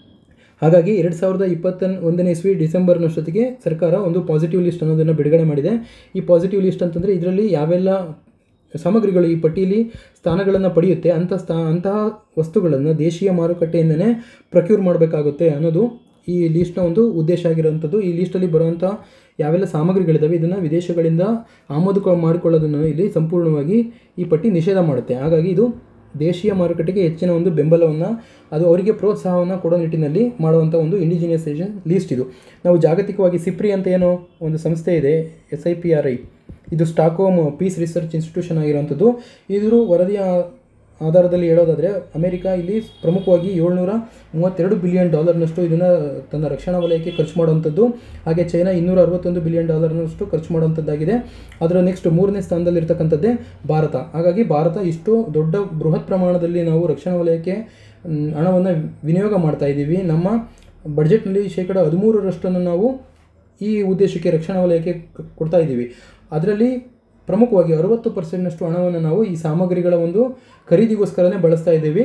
ಹಾಗಾಗಿ ಎರಡು ಸಾವಿರದ ಇಪ್ಪತ್ತ ಒಂದನೇ ಇಸ್ವಿ ಡಿಸೆಂಬರ್ನಷ್ಟೊತ್ತಿಗೆ ಸರ್ಕಾರ ಒಂದು ಪಾಸಿಟಿವ್ ಲಿಸ್ಟ್ ಅನ್ನೋದನ್ನು ಬಿಡುಗಡೆ ಮಾಡಿದೆ ಈ ಪಾಸಿಟಿವ್ ಲಿಸ್ಟ್ ಅಂತಂದರೆ ಇದರಲ್ಲಿ ಯಾವೆಲ್ಲ ಸಾಮಗ್ರಿಗಳು ಈ ಪಟ್ಟಿಯಲ್ಲಿ ಸ್ಥಾನಗಳನ್ನು ಪಡೆಯುತ್ತೆ ಅಂಥ ಸ್ಥಾ ಅಂತಹ ವಸ್ತುಗಳನ್ನು ದೇಶೀಯ ಮಾರುಕಟ್ಟೆಯಿಂದನೇ ಪ್ರೊಕ್ಯೂರ್ ಮಾಡಬೇಕಾಗುತ್ತೆ ಅನ್ನೋದು ಈ ಲೀಸ್ಟ್ನ ಒಂದು ಉದ್ದೇಶ ಆಗಿರೋವಂಥದ್ದು ಈ ಲೀಸ್ಟಲ್ಲಿ ಬರುವಂಥ ಯಾವೆಲ್ಲ ಸಾಮಗ್ರಿಗಳಿದ್ದಾವೆ ಇದನ್ನು ವಿದೇಶಗಳಿಂದ ಆಮದು ಕ- ಮಾಡಿಕೊಳ್ಳೋದನ್ನು ಇಲ್ಲಿ ಸಂಪೂರ್ಣವಾಗಿ ಈ ಪಟ್ಟಿ ನಿಷೇಧ ಮಾಡುತ್ತೆ ಹಾಗಾಗಿ ಇದು ದೇಶೀಯ ಮಾರುಕಟ್ಟೆಗೆ ಹೆಚ್ಚಿನ ಒಂದು ಬೆಂಬಲವನ್ನು ಅದು ಅವರಿಗೆ ಪ್ರೋತ್ಸಾಹವನ್ನು ಕೊಡೋ ನಿಟ್ಟಿನಲ್ಲಿ ಮಾಡುವಂಥ ಒಂದು ಇಂಡಿಜಿನಿಯಸೇಷನ್ ಲೀಸ್ಟ್ ಇದು ನಾವು ಜಾಗತಿಕವಾಗಿ ಸಿಪ್ರಿ ಅಂತ ಏನೋ ಒಂದು ಸಂಸ್ಥೆ ಇದೆ S I P R I ಇದು ಸ್ಟಾಕ್ಹೋಮ್ ಪೀಸ್ ರಿಸರ್ಚ್ ಇನ್ಸ್ಟಿಟ್ಯೂಷನ್ ಆಗಿರುವಂಥದ್ದು ಇದ್ರ ವರದಿಯ ಆಧಾರದಲ್ಲಿ ಹೇಳೋದಾದರೆ ಅಮೆರಿಕ ಇಲ್ಲಿ ಪ್ರಮುಖವಾಗಿ ಏಳ್ನೂರ ಮೂವತ್ತೆರಡು ಬಿಲಿಯನ್ ಡಾಲರ್ನಷ್ಟು ಇದನ್ನು ತನ್ನ ರಕ್ಷಣಾ ವಲಯಕ್ಕೆ ಖರ್ಚು ಮಾಡುವಂಥದ್ದು ಹಾಗೆ ಚೈನಾ ಇನ್ನೂರ ಅರವತ್ತೊಂದು ಬಿಲಿಯನ್ ಡಾಲರ್ನಷ್ಟು ಖರ್ಚು ಮಾಡುವಂಥದ್ದಾಗಿದೆ ಅದರ ನೆಕ್ಸ್ಟ್ ಮೂರನೇ ಸ್ಥಾನದಲ್ಲಿರ್ತಕ್ಕಂಥದ್ದೇ ಭಾರತ ಹಾಗಾಗಿ ಭಾರತ ಇಷ್ಟು ದೊಡ್ಡ ಬೃಹತ್ ಪ್ರಮಾಣದಲ್ಲಿ ನಾವು ರಕ್ಷಣಾ ವಲಯಕ್ಕೆ ಮ್, ಹಣವನ್ನು ವಿನಿಯೋಗ ಮಾಡ್ತಾ ಇದ್ದೀವಿ ನಮ್ಮ ಬಡ್ಜೆಟ್ನಲ್ಲಿ ಶೇಕಡ ಹದಿಮೂರರಷ್ಟನ್ನು ನಾವು ಈ ಉದ್ದೇಶಕ್ಕೆ ರಕ್ಷಣಾ ವಲಯಕ್ಕೆ ಕ- ಕೊಡ್ತಾ ಇದ್ದೀವಿ ಅದರಲ್ಲಿ ಪ್ರಮುಖವಾಗಿ ಅರುವತ್ತು ಪರ್ಸೆಂಟ್ನಷ್ಟು ಹಣವನ್ನು ನಾವು ಈ ಸಾಮಗ್ರಿಗಳ ಒಂದು ಖರೀದಿಗೋಸ್ಕರನೇ ಬಳಸ್ತಾ ಇದ್ದೀವಿ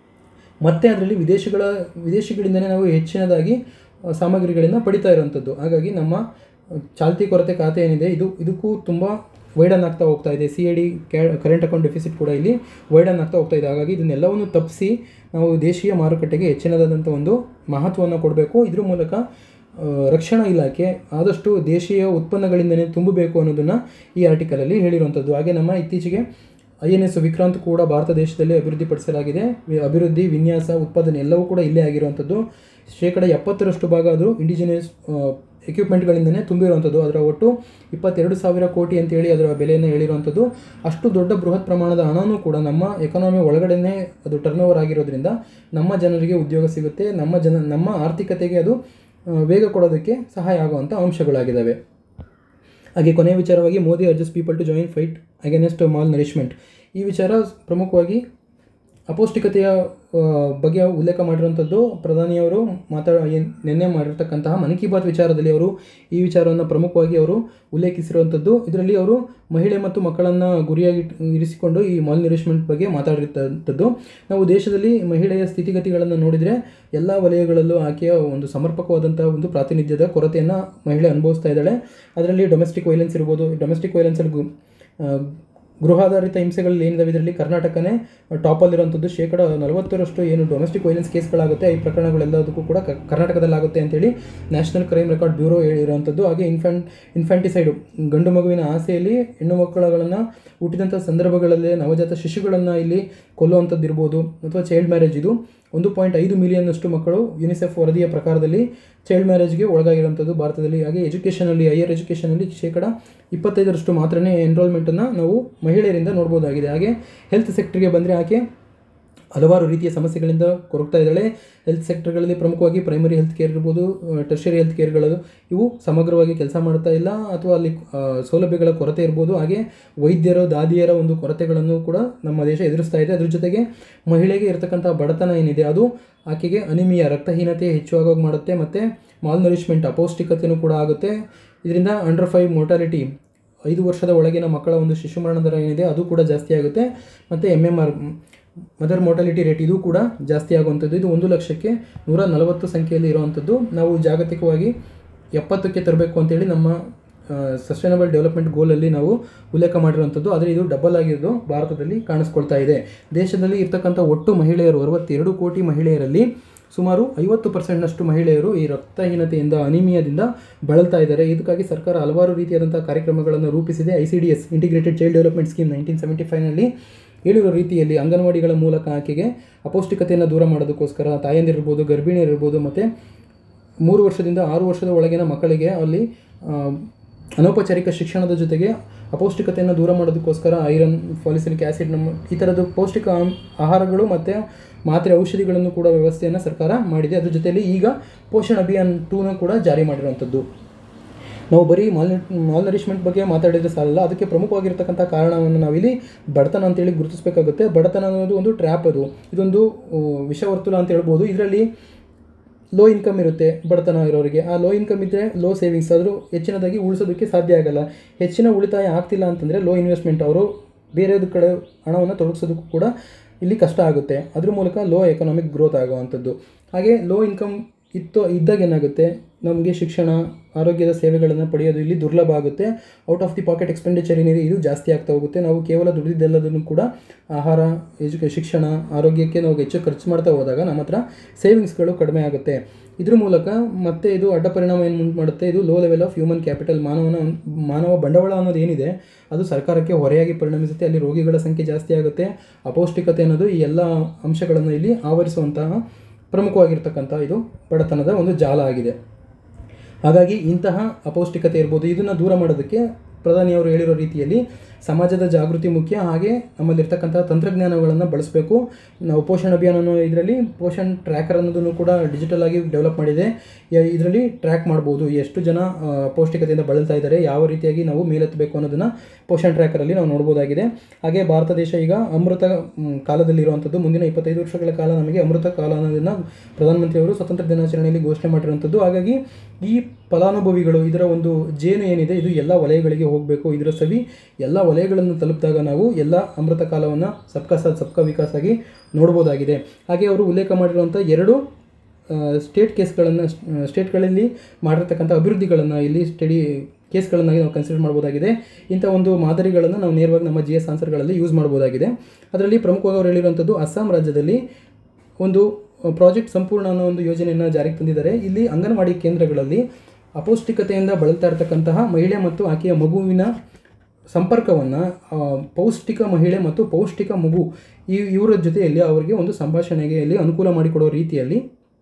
ಮತ್ತು ಅದರಲ್ಲಿ ವಿದೇಶಗಳ ವಿದೇಶಿಗಳಿಂದಲೇ ನಾವು ಹೆಚ್ಚಿನದಾಗಿ ಆ, ಸಾಮಗ್ರಿಗಳನ್ನು ಪಡಿತಾ ಇರೋವಂಥದ್ದು ಹಾಗಾಗಿ ನಮ್ಮ ಆ, ಚಾಲ್ತಿ ಕೊರತೆ ಖಾತೆ ಏನಿದೆ ಇದು ಇದಕ್ಕೂ ತುಂಬ ವೈಡನ್ ಆಗ್ತಾ ಹೋಗ್ತಾ ಇದೆ ಸಿ ಎ ಡಿ ಕ್ಯಾ ಕರೆಂಟ್ ಅಕೌಂಟ್ ಡೆಫಿಸಿಟ್ ಕೂಡ ಇಲ್ಲಿ ವೈಡನ್ ಆಗ್ತಾ ಹೋಗ್ತಾ ಇದೆ ಹಾಗಾಗಿ ಇದನ್ನೆಲ್ಲವನ್ನು ತಪ್ಪಿಸಿ ನಾವು ದೇಶೀಯ ಮಾರುಕಟ್ಟೆಗೆ ಹೆಚ್ಚಿನದಾದಂಥ ಒಂದು ಮಹತ್ವವನ್ನು ಕೊಡಬೇಕು ಇದ್ರ ಮೂಲಕ ಆ, ರಕ್ಷಣಾ ಇಲಾಖೆ ಆದಷ್ಟು ದೇಶೀಯ ಉತ್ಪನ್ನಗಳಿಂದಲೇ ತುಂಬಬೇಕು ಅನ್ನೋದನ್ನು ಈ ಆರ್ಟಿಕಲಲ್ಲಿ ಹೇಳಿರುವಂಥದ್ದು ಹಾಗೆ ನಮ್ಮ ಇತ್ತೀಚೆಗೆ ಐ ಎನ್ ಎಸ್ ವಿಕ್ರಾಂತ್ ಕೂಡ ಭಾರತ ದೇಶದಲ್ಲಿ ಅಭಿವೃದ್ಧಿಪಡಿಸಲಾಗಿದೆ ವಿ- ಅಭಿವೃದ್ಧಿ ವಿನ್ಯಾಸ ಉತ್ಪಾದನೆ ಎಲ್ಲವೂ ಕೂಡ ಇಲ್ಲೇ ಆಗಿರುವಂಥದ್ದು ಶೇಕಡ ಎಪ್ಪತ್ತರಷ್ಟು ಭಾಗ ಅದು ಇಂಡಿಜಿನಿಯಸ್ ಎಕ್ವಿಪ್ಮೆಂಟ್ಗಳಿಂದನೇ ತುಂಬಿರುವಂಥದ್ದು ಅದರ ಒಟ್ಟು ಇಪ್ಪತ್ತೆರಡು ಸಾವಿರ ಕೋಟಿ ಅಂತೇಳಿ ಅದರ ಬೆಲೆಯನ್ನು ಹೇಳಿರುವಂಥದ್ದು ಅಷ್ಟು ದೊಡ್ಡ ಬೃಹತ್ ಪ್ರಮಾಣದ ಹಣನೂ ಕೂಡ ನಮ್ಮ ಎಕಾನಮಿ ಒಳಗಡೆನೇ ಅದು ಟರ್ನ್ ಓವರ್ ಆಗಿರೋದ್ರಿಂದ ನಮ್ಮ ಜನರಿಗೆ ಉದ್ಯೋಗ ಸಿಗುತ್ತೆ ನಮ್ಮ ಜನ ನಮ್ಮ ಆರ್ಥಿಕತೆಗೆ ಅದು ಆ, ವೇಗ ಕೊಡೋದಕ್ಕೆ ಸಹಾಯ ಆಗುವಂಥ ಅಂಶಗಳಾಗಿದ್ದಾವೆ ಹಾಗೆ ಕೊನೆಯ ವಿಚಾರವಾಗಿ Modi urges people to join fight against malnourishment ಈ ವಿಚಾರ ಪ್ರಮುಖವಾಗಿ ಅಪೌಷ್ಟಿಕತೆಯ ಆ, ಬಗ್ಗೆ ಉಲ್ಲೇಖ ಮಾಡಿರುವಂಥದ್ದು ಪ್ರಧಾನಿಯವರು ಮಾತಾಡ ಏನ್- ನಿನ್ನೆ ಮಾಡಿರ್ತಕ್ಕಂತಹ ಮನ್ ಕಿ ಬಾತ್ ವಿಚಾರದಲ್ಲಿ ಅವರು ಈ ವಿಚಾರವನ್ನು ಪ್ರಮುಖವಾಗಿ ಅವರು ಉಲ್ಲೇಖಿಸಿರುವಂಥದ್ದು ಇದರಲ್ಲಿ ಅವರು ಮಹಿಳೆ ಮತ್ತು ಮಕ್ಕಳನ್ನು ಗುರಿಯಾಗಿ ಇರಿಸಿಕೊಂಡು ಈ ಮಾಲ್ ನರಿಶ್ಮೆಂಟ್ ಬಗ್ಗೆ ಮಾತಾಡಿರ್ತಕ್ಕಂಥದ್ದು ನಾವು ದೇಶದಲ್ಲಿ ಮಹಿಳೆಯ ಸ್ಥಿತಿಗತಿಗಳನ್ನು ನೋಡಿದರೆ ಎಲ್ಲ ವಲಯಗಳಲ್ಲೂ ಆಕೆಯ ಒಂದು ಸಮರ್ಪಕವಾದಂಥ ಒಂದು ಪ್ರಾತಿನಿಧ್ಯದ ಕೊರತೆಯನ್ನು ಮಹಿಳೆ ಅನುಭವಿಸ್ತಾ ಇದ್ದಾಳೆ ಅದರಲ್ಲಿ ಡೊಮೆಸ್ಟಿಕ್ ವೈಲೆನ್ಸ್ ಇರ್ಬೋದು ಡೊಮೆಸ್ಟಿಕ್ ವೈಲೆನ್ಸಲ್ಲಿ ಗು ಆ, ಗೃಹಾಧಾರಿತ ಹಿಂಸೆಗಳಲ್ಲಿ ಏನಿದಾವೆ ಇದರಲ್ಲಿ ಕರ್ನಾಟಕನೇ ಟಾಪಲ್ಲಿರುವಂಥದ್ದು ಶೇಕಡ ನಲವತ್ತರಷ್ಟು ಏನು ಡೊಮೆಸ್ಟಿಕ್ ವೈಲೆನ್ಸ್ ಕೇಸ್ಗಳಾಗುತ್ತೆ ಈ ಪ್ರಕರಣಗಳೆಲ್ಲದಕ್ಕೂ ಕೂಡ ಕ- ಕರ್ನಾಟಕದಲ್ಲಾಗುತ್ತೆ ಅಂತೇಳಿ ನ್ಯಾಷನಲ್ ಕ್ರೈಮ್ ರೆಕಾರ್ಡ್ ಬ್ಯೂರೋ ಹೇಳಿರುವಂಥದ್ದು ಹಾಗೆ ಇನ್ಫ್ಯಾಂಟ್ ಇನ್ಫ್ಯಾಂಟಿಸೈಡು ಗಂಡು ಮಗುವಿನ ಆಸೆಯಲ್ಲಿ ಹೆಣ್ಣು ಮಕ್ಕಳುಗಳನ್ನು ಹುಟ್ಟಿದಂಥ ಸಂದರ್ಭಗಳಲ್ಲಿ ನವಜಾತ ಶಿಶುಗಳನ್ನು ಇಲ್ಲಿ ಕೊಲ್ಲುವಂಥದ್ದು ಇರ್ಬೋದು ಅಥವಾ ಚೈಲ್ಡ್ ಮ್ಯಾರೇಜ್ ಇದು ಒಂದು ಪಾಯಿಂಟ್ ಐದು ಮಿಲಿಯನ್ನಷ್ಟು ಮಕ್ಕಳು ಯುನಿಸೆಫ್ ವರದಿಯ ಪ್ರಕಾರದಲ್ಲಿ ಚೈಲ್ಡ್ ಮ್ಯಾರೇಜ್ಗೆ ಒಳಗಾಗಿರುವಂಥದ್ದು ಭಾರತದಲ್ಲಿ ಹಾಗೆ ಎಜುಕೇಷನಲ್ಲಿ ಹೈಯರ್ ಎಜುಕೇಷನಲ್ಲಿ ಶೇಕಡ ಇಪ್ಪತ್ತೈದರಷ್ಟು ಮಾತ್ರನೇ ಎನ್ರೋಲ್ಮೆಂಟನ್ನು ನಾವು ಮಹಿಳೆಯರಿಂದ ನೋಡ್ಬೋದಾಗಿದೆ ಹಾಗೆ ಹೆಲ್ತ್ ಸೆಕ್ಟರ್ಗೆ ಬಂದರೆ ಆಕೆ ಹಲವಾರು ರೀತಿಯ ಸಮಸ್ಯೆಗಳಿಂದ ಕೊರಗ್ತಾ ಇದ್ದಾಳೆ ಹೆಲ್ತ್ ಸೆಕ್ಟರ್ಗಳಲ್ಲಿ ಪ್ರಮುಖವಾಗಿ ಪ್ರೈಮರಿ ಹೆಲ್ತ್ ಕೇರ್ ಇರ್ಬೋದು ಟರ್ಷರಿ ಹೆಲ್ತ್ ಕೇರ್ಗಳು ಇವು ಸಮಗ್ರವಾಗಿ ಕೆಲಸ ಮಾಡ್ತಾ ಇಲ್ಲ ಅಥವಾ ಅಲ್ಲಿ ಆ, ಸೌಲಭ್ಯಗಳ ಕೊರತೆ ಇರ್ಬೋದು ಹಾಗೆ ವೈದ್ಯರು ದಾದಿಯರ ಒಂದು ಕೊರತೆಗಳನ್ನು ಕೂಡ ನಮ್ಮ ದೇಶ ಎದುರಿಸ್ತಾ ಇದೆ ಅದ್ರ ಜೊತೆಗೆ ಮಹಿಳೆಗೆ ಇರತಕ್ಕಂಥ ಬಡತನ ಏನಿದೆ ಅದು ಆಕೆಗೆ ಅನಿಮಿಯ ರಕ್ತಹೀನತೆ ಹೆಚ್ಚುವಾಗೋಗಿ ಮಾಡುತ್ತೆ ಮತ್ತು ಮಾಲ್ ನರಿಶ್ಮೆಂಟ್ ಅಪೌಷ್ಟಿಕತೆಯೂ ಕೂಡ ಆಗುತ್ತೆ ಇದರಿಂದ ಅಂಡರ್ ಫೈವ್ ಮೋರ್ಟಾಲಿಟಿ ಐದು ವರ್ಷದ ಒಳಗಿನ ಮಕ್ಕಳ ಒಂದು ಶಿಶು ಮರಣ ದರ ಏನಿದೆ ಅದು ಕೂಡ ಜಾಸ್ತಿ ಆಗುತ್ತೆ ಮತ್ತು M M R mother mortality rate ಇದು ಕೂಡ ಜಾಸ್ತಿ ಆಗುವಂಥದ್ದು ಇದು ಒಂದು ಲಕ್ಷಕ್ಕೆ ನೂರ ನಲವತ್ತು ಸಂಖ್ಯೆಯಲ್ಲಿ ಇರುವಂಥದ್ದು ನಾವು ಜಾಗತಿಕವಾಗಿ ಎಪ್ಪತ್ತಕ್ಕೆ ತರಬೇಕು ಅಂತೇಳಿ ನಮ್ಮ ಸಸ್ಟೈನಬಲ್ ಡೆವಲಪ್ಮೆಂಟ್ ಗೋಲಲ್ಲಿ ನಾವು ಉಲ್ಲೇಖ ಮಾಡಿರುವಂಥದ್ದು ಆದರೆ ಇದು ಡಬಲ್ ಆಗಿರೋದು ಭಾರತದಲ್ಲಿ ಕಾಣಿಸ್ಕೊಳ್ತಾ ಇದೆ ದೇಶದಲ್ಲಿ ಇರ್ತಕ್ಕಂಥ ಒಟ್ಟು ಮಹಿಳೆಯರು ಅರವತ್ತೆರಡು ಕೋಟಿ ಮಹಿಳೆಯರಲ್ಲಿ ಸುಮಾರು ಐವತ್ತು ಪರ್ಸೆಂಟ್ನಷ್ಟು ಮಹಿಳೆಯರು ಈ ರಕ್ತಹೀನತೆಯಿಂದ ಅನಿಮಿಯಾದಿಂದ ಬಳಲ್ತಾ ಇದ್ದಾರೆ ಇದಕ್ಕಾಗಿ ಸರ್ಕಾರ ಹಲವಾರು ರೀತಿಯಾದಂಥ ಕಾರ್ಯಕ್ರಮಗಳನ್ನು ರೂಪಿಸಿದೆ I C D S integrated child development scheme nineteen seventy ಫೈವ್ನಲ್ಲಿ ಹೇಳಿರೋ ರೀತಿಯಲ್ಲಿ ಅಂಗನವಾಡಿಗಳ ಮೂಲಕ ಆಕೆಗೆ ಅಪೌಷ್ಟಿಕತೆಯನ್ನು ದೂರ ಮಾಡೋದಕ್ಕೋಸ್ಕರ ತಾಯಂದಿರಿರ್ಬೋದು ಗರ್ಭಿಣಿಯರಿರ್ಬೋದು ಮತ್ತು ಮೂರು ವರ್ಷದಿಂದ ಆರು ವರ್ಷದ ಒಳಗಿನ ಮಕ್ಕಳಿಗೆ ಅಲ್ಲಿ ಆ, ಅನೌಪಚಾರಿಕ ಶಿಕ್ಷಣದ ಜೊತೆಗೆ ಅಪೌಷ್ಟಿಕತೆಯನ್ನು ದೂರ ಮಾಡೋದಕ್ಕೋಸ್ಕರ ಐರನ್ ಫಾಲಿಸಿಲಿಕ್ ಆ್ಯಸಿಡ್ ನಮ್ಮ ಈ ಥರದ ಪೌಷ್ಟಿಕ ಆಮ್- ಆಹಾರಗಳು ಮತ್ತು ಮಾತ್ರೆ ಔಷಧಿಗಳನ್ನು ಕೂಡ ವ್ಯವಸ್ಥೆಯನ್ನು ಸರ್ಕಾರ ಮಾಡಿದೆ ಅದ್ರ ಜೊತೆಯಲ್ಲಿ ಈಗ ಪೋಷಣ್ ಅಭಿಯಾನ್ ಟೂನ ಕೂಡ ಜಾರಿ ಮಾಡಿರುವಂಥದ್ದು ನಾವು ಬರೀ ಮಾಲ್ ಮಾಲ್ ನರಿಶ್ಮೆಂಟ್ ಬಗ್ಗೆ ಮಾತಾಡಿದ್ರೆ ಸಾಲಲ್ಲ ಅದಕ್ಕೆ ಪ್ರಮುಖವಾಗಿರ್ತಕ್ಕಂಥ ಕಾರಣವನ್ನು ನಾವಿಲ್ಲಿ ಬಡತನ ಅಂತೇಳಿ ಗುರುತಿಸಬೇಕಾಗುತ್ತೆ ಬಡತನ ಅನ್ನೋದು ಒಂದು ಟ್ರ್ಯಾಪ್ ಅದು ಇದೊಂದು ಆ, ವಿಷವರ್ತುಲ ಅಂತ ಹೇಳ್ಬೋದು ಇದರಲ್ಲಿ ಲೋ ಇನ್ಕಮ್ ಇರುತ್ತೆ ಬಡತನ ಇರೋರಿಗೆ ಆ ಲೋ ಇನ್ಕಮ್ ಇದ್ದರೆ ಲೋ ಸೇವಿಂಗ್ಸ್ ಆದರೂ ಹೆಚ್ಚಿನದಾಗಿ ಉಳಿಸೋದಕ್ಕೆ ಸಾಧ್ಯ ಆಗಲ್ಲ ಹೆಚ್ಚಿನ ಉಳಿತಾಯ ಆಗ್ತಿಲ್ಲ ಅಂತಂದರೆ ಲೋ ಇನ್ವೆಸ್ಟ್ಮೆಂಟ್ ಅವರು ಬೇರೆದ ಕಡೆ ಹಣವನ್ನು ತೊಡಗಿಸೋದಕ್ಕೂ ಕೂಡ ಇಲ್ಲಿ ಕಷ್ಟ ಆಗುತ್ತೆ ಅದ್ರ ಮೂಲಕ ಲೋ ಎಕನಾಮಿಕ್ ಗ್ರೋತ್ ಆಗುವಂಥದ್ದು ಹಾಗೆ ಲೋ ಇನ್ಕಮ್ ಇತ್ತು ಇದ್ದಾಗ ಏನಾಗುತ್ತೆ ನಮಗೆ ಶಿಕ್ಷಣ ಆರೋಗ್ಯದ ಸೇವೆಗಳನ್ನು ಪಡೆಯೋದು ಇಲ್ಲಿ ದುರ್ಲಭ ಆಗುತ್ತೆ out of the pocket expenditure ಏನಿದೆ ಇದು ಜಾಸ್ತಿ ಆಗ್ತಾ ಹೋಗುತ್ತೆ ನಾವು ಕೇವಲ ದುಡಿದಿದ್ದೆಲ್ಲದನ್ನು ಕೂಡ ಆಹಾರ ಎಜುಕೇ ಶಿಕ್ಷಣ ಆರೋಗ್ಯಕ್ಕೆ ನಾವು ಹೆಚ್ಚು ಖರ್ಚು ಮಾಡ್ತಾ ಹೋದಾಗ ನಮ್ಮ ಹತ್ರ ಸೇವಿಂಗ್ಸ್ಗಳು ಕಡಿಮೆ ಆಗುತ್ತೆ ಇದ್ರ ಮೂಲಕ ಮತ್ತೆ ಇದು ಅಡ್ಡ ಪರಿಣಾಮ ಏನು ಉಂಟು ಮಾಡುತ್ತೆ ಇದು low level of human capital ಮಾನವನ ಮಾನವ ಬಂಡವಾಳ ಅನ್ನೋದು ಏನಿದೆ ಅದು ಸರ್ಕಾರಕ್ಕೆ ಹೊರೆಯಾಗಿ ಪರಿಣಮಿಸುತ್ತೆ ಅಲ್ಲಿ ರೋಗಿಗಳ ಸಂಖ್ಯೆ ಜಾಸ್ತಿ ಆಗುತ್ತೆ ಅಪೌಷ್ಟಿಕತೆ ಅನ್ನೋದು ಈ ಎಲ್ಲ ಅಂಶಗಳನ್ನು ಇಲ್ಲಿ ಆವರಿಸುವಂತಹ ಪ್ರಮುಖವಾಗಿರ್ತಕ್ಕಂಥ ಇದು ಬಡತನದ ಒಂದು ಜಾಲ ಆಗಿದೆ ಹಾಗಾಗಿ ಇಂತಹ ಅಪೌಷ್ಟಿಕತೆ ಇರ್ಬೋದು ಇದನ್ನು ದೂರ ಮಾಡೋದಕ್ಕೆ ಪ್ರಧಾನಿಯವರು ಹೇಳಿರೋ ರೀತಿಯಲ್ಲಿ ಸಮಾಜದ ಜಾಗೃತಿ ಮುಖ್ಯ ಹಾಗೆ ನಮ್ಮಲ್ಲಿರ್ತಕ್ಕಂಥ ತಂತ್ರಜ್ಞಾನಗಳನ್ನು ಬಳಸಬೇಕು ನಾವು ಪೋಷಣ್ ಅಭಿಯಾನ ಅನ್ನೋ ಇದರಲ್ಲಿ ಪೋಷಣ್ ಟ್ರ್ಯಾಕರ್ ಅನ್ನೋದನ್ನು ಕೂಡ ಡಿಜಿಟಲ್ ಆಗಿ ಡೆವಲಪ್ ಮಾಡಿದೆ ಇದರಲ್ಲಿ ಟ್ರ್ಯಾಕ್ ಮಾಡ್ಬೋದು ಎಷ್ಟು ಜನ ಆ, ಪೌಷ್ಟಿಕತೆಯಿಂದ ಬಳಲ್ತಾ ಇದ್ದಾರೆ ಯಾವ ರೀತಿಯಾಗಿ ನಾವು ಮೇಲೆತ್ತಬೇಕು ಅನ್ನೋದನ್ನು ಪೋಷಣ್ ಟ್ರ್ಯಾಕರಲ್ಲಿ ನಾವು ನೋಡ್ಬೋದಾಗಿದೆ ಹಾಗೆ ಭಾರತ ದೇಶ ಈಗ ಅಮೃತ ಮ್, ಕಾಲದಲ್ಲಿರುವಂಥದ್ದು ಮುಂದಿನ ಇಪ್ಪತ್ತೈದು ವರ್ಷಗಳ ಕಾಲ ನಮಗೆ ಅಮೃತ ಕಾಲ ಅನ್ನೋದನ್ನು ಪ್ರಧಾನಮಂತ್ರಿಯವರು ಸ್ವತಂತ್ರ ದಿನಾಚರಣೆಯಲ್ಲಿ ಘೋಷಣೆ ಮಾಡಿರುವಂಥದ್ದು ಹಾಗಾಗಿ ಈ ಫಲಾನುಭವಿಗಳು ಇದರ ಒಂದು ಜೇನು ಏನಿದೆ ಇದು ಎಲ್ಲ ವಲಯಗಳಿಗೆ ಹೋಗಬೇಕು ಇದರ ಸವಿ ಎಲ್ಲ ವಲಯಗಳನ್ನು ತಲುಪಿದಾಗ ನಾವು ಎಲ್ಲ ಅಮೃತ ಕಾಲವನ್ನು ಸಬ್ಕಾ ಸಾಥ್ ಸಬ್ಕಾ ವಿಕಾಸ್ ಆಗಿ ನೋಡ್ಬೋದಾಗಿದೆ ಹಾಗೆ ಅವರು ಉಲ್ಲೇಖ ಮಾಡಿರುವಂಥ ಎರಡು ಸ್ಟೇಟ್ ಕೇಸ್ಗಳನ್ನು ಸ್ಟೇಟ್ಗಳಲ್ಲಿ ಮಾಡಿರ್ತಕ್ಕಂಥ ಅಭಿವೃದ್ಧಿಗಳನ್ನು ಇಲ್ಲಿ ಸ್ಟಡಿ ಕೇಸ್ಗಳನ್ನಾಗಿ ನಾವು ಕನ್ಸಿಡರ್ ಮಾಡ್ಬೋದಾಗಿದೆ ಇಂಥ ಒಂದು ಮಾದರಿಗಳನ್ನು ನಾವು ನೇರವಾಗಿ ನಮ್ಮ ಜಿ ಎಸ್ ಆನ್ಸರ್ಗಳಲ್ಲಿ ಯೂಸ್ ಮಾಡ್ಬೋದಾಗಿದೆ ಅದರಲ್ಲಿ ಪ್ರಮುಖವಾಗಿ ಅವರು ಹೇಳಿರುವಂಥದ್ದು ಅಸ್ಸಾಂ ರಾಜ್ಯದಲ್ಲಿ ಒಂದು ಪ್ರಾಜೆಕ್ಟ್ ಸಂಪೂರ್ಣ ಅನ್ನೋ ಒಂದು ಯೋಜನೆಯನ್ನು ಜಾರಿಗೆ ತಂದಿದ್ದಾರೆ ಇಲ್ಲಿ ಅಂಗನವಾಡಿ ಕೇಂದ್ರಗಳಲ್ಲಿ ಅಪೌಷ್ಟಿಕತೆಯಿಂದ ಬಳಲ್ತಾ ಇರತಕ್ಕಂತಹ ಮಹಿಳೆ ಮತ್ತು ಆಕೆಯ ಮಗುವಿನ ಸಂಪರ್ಕವನ್ನು ಪೌಷ್ಟಿಕ ಮಹಿಳೆ ಮತ್ತು ಪೌಷ್ಟಿಕ ಮಗು ಈ ಇವರ ಜೊತೆಯಲ್ಲಿ ಅವರಿಗೆ ಒಂದು ಸಂಭಾಷಣೆಗೆ ಇಲ್ಲಿ ಅನುಕೂಲ ಮಾಡಿಕೊಡೋ ರೀತಿಯಲ್ಲಿ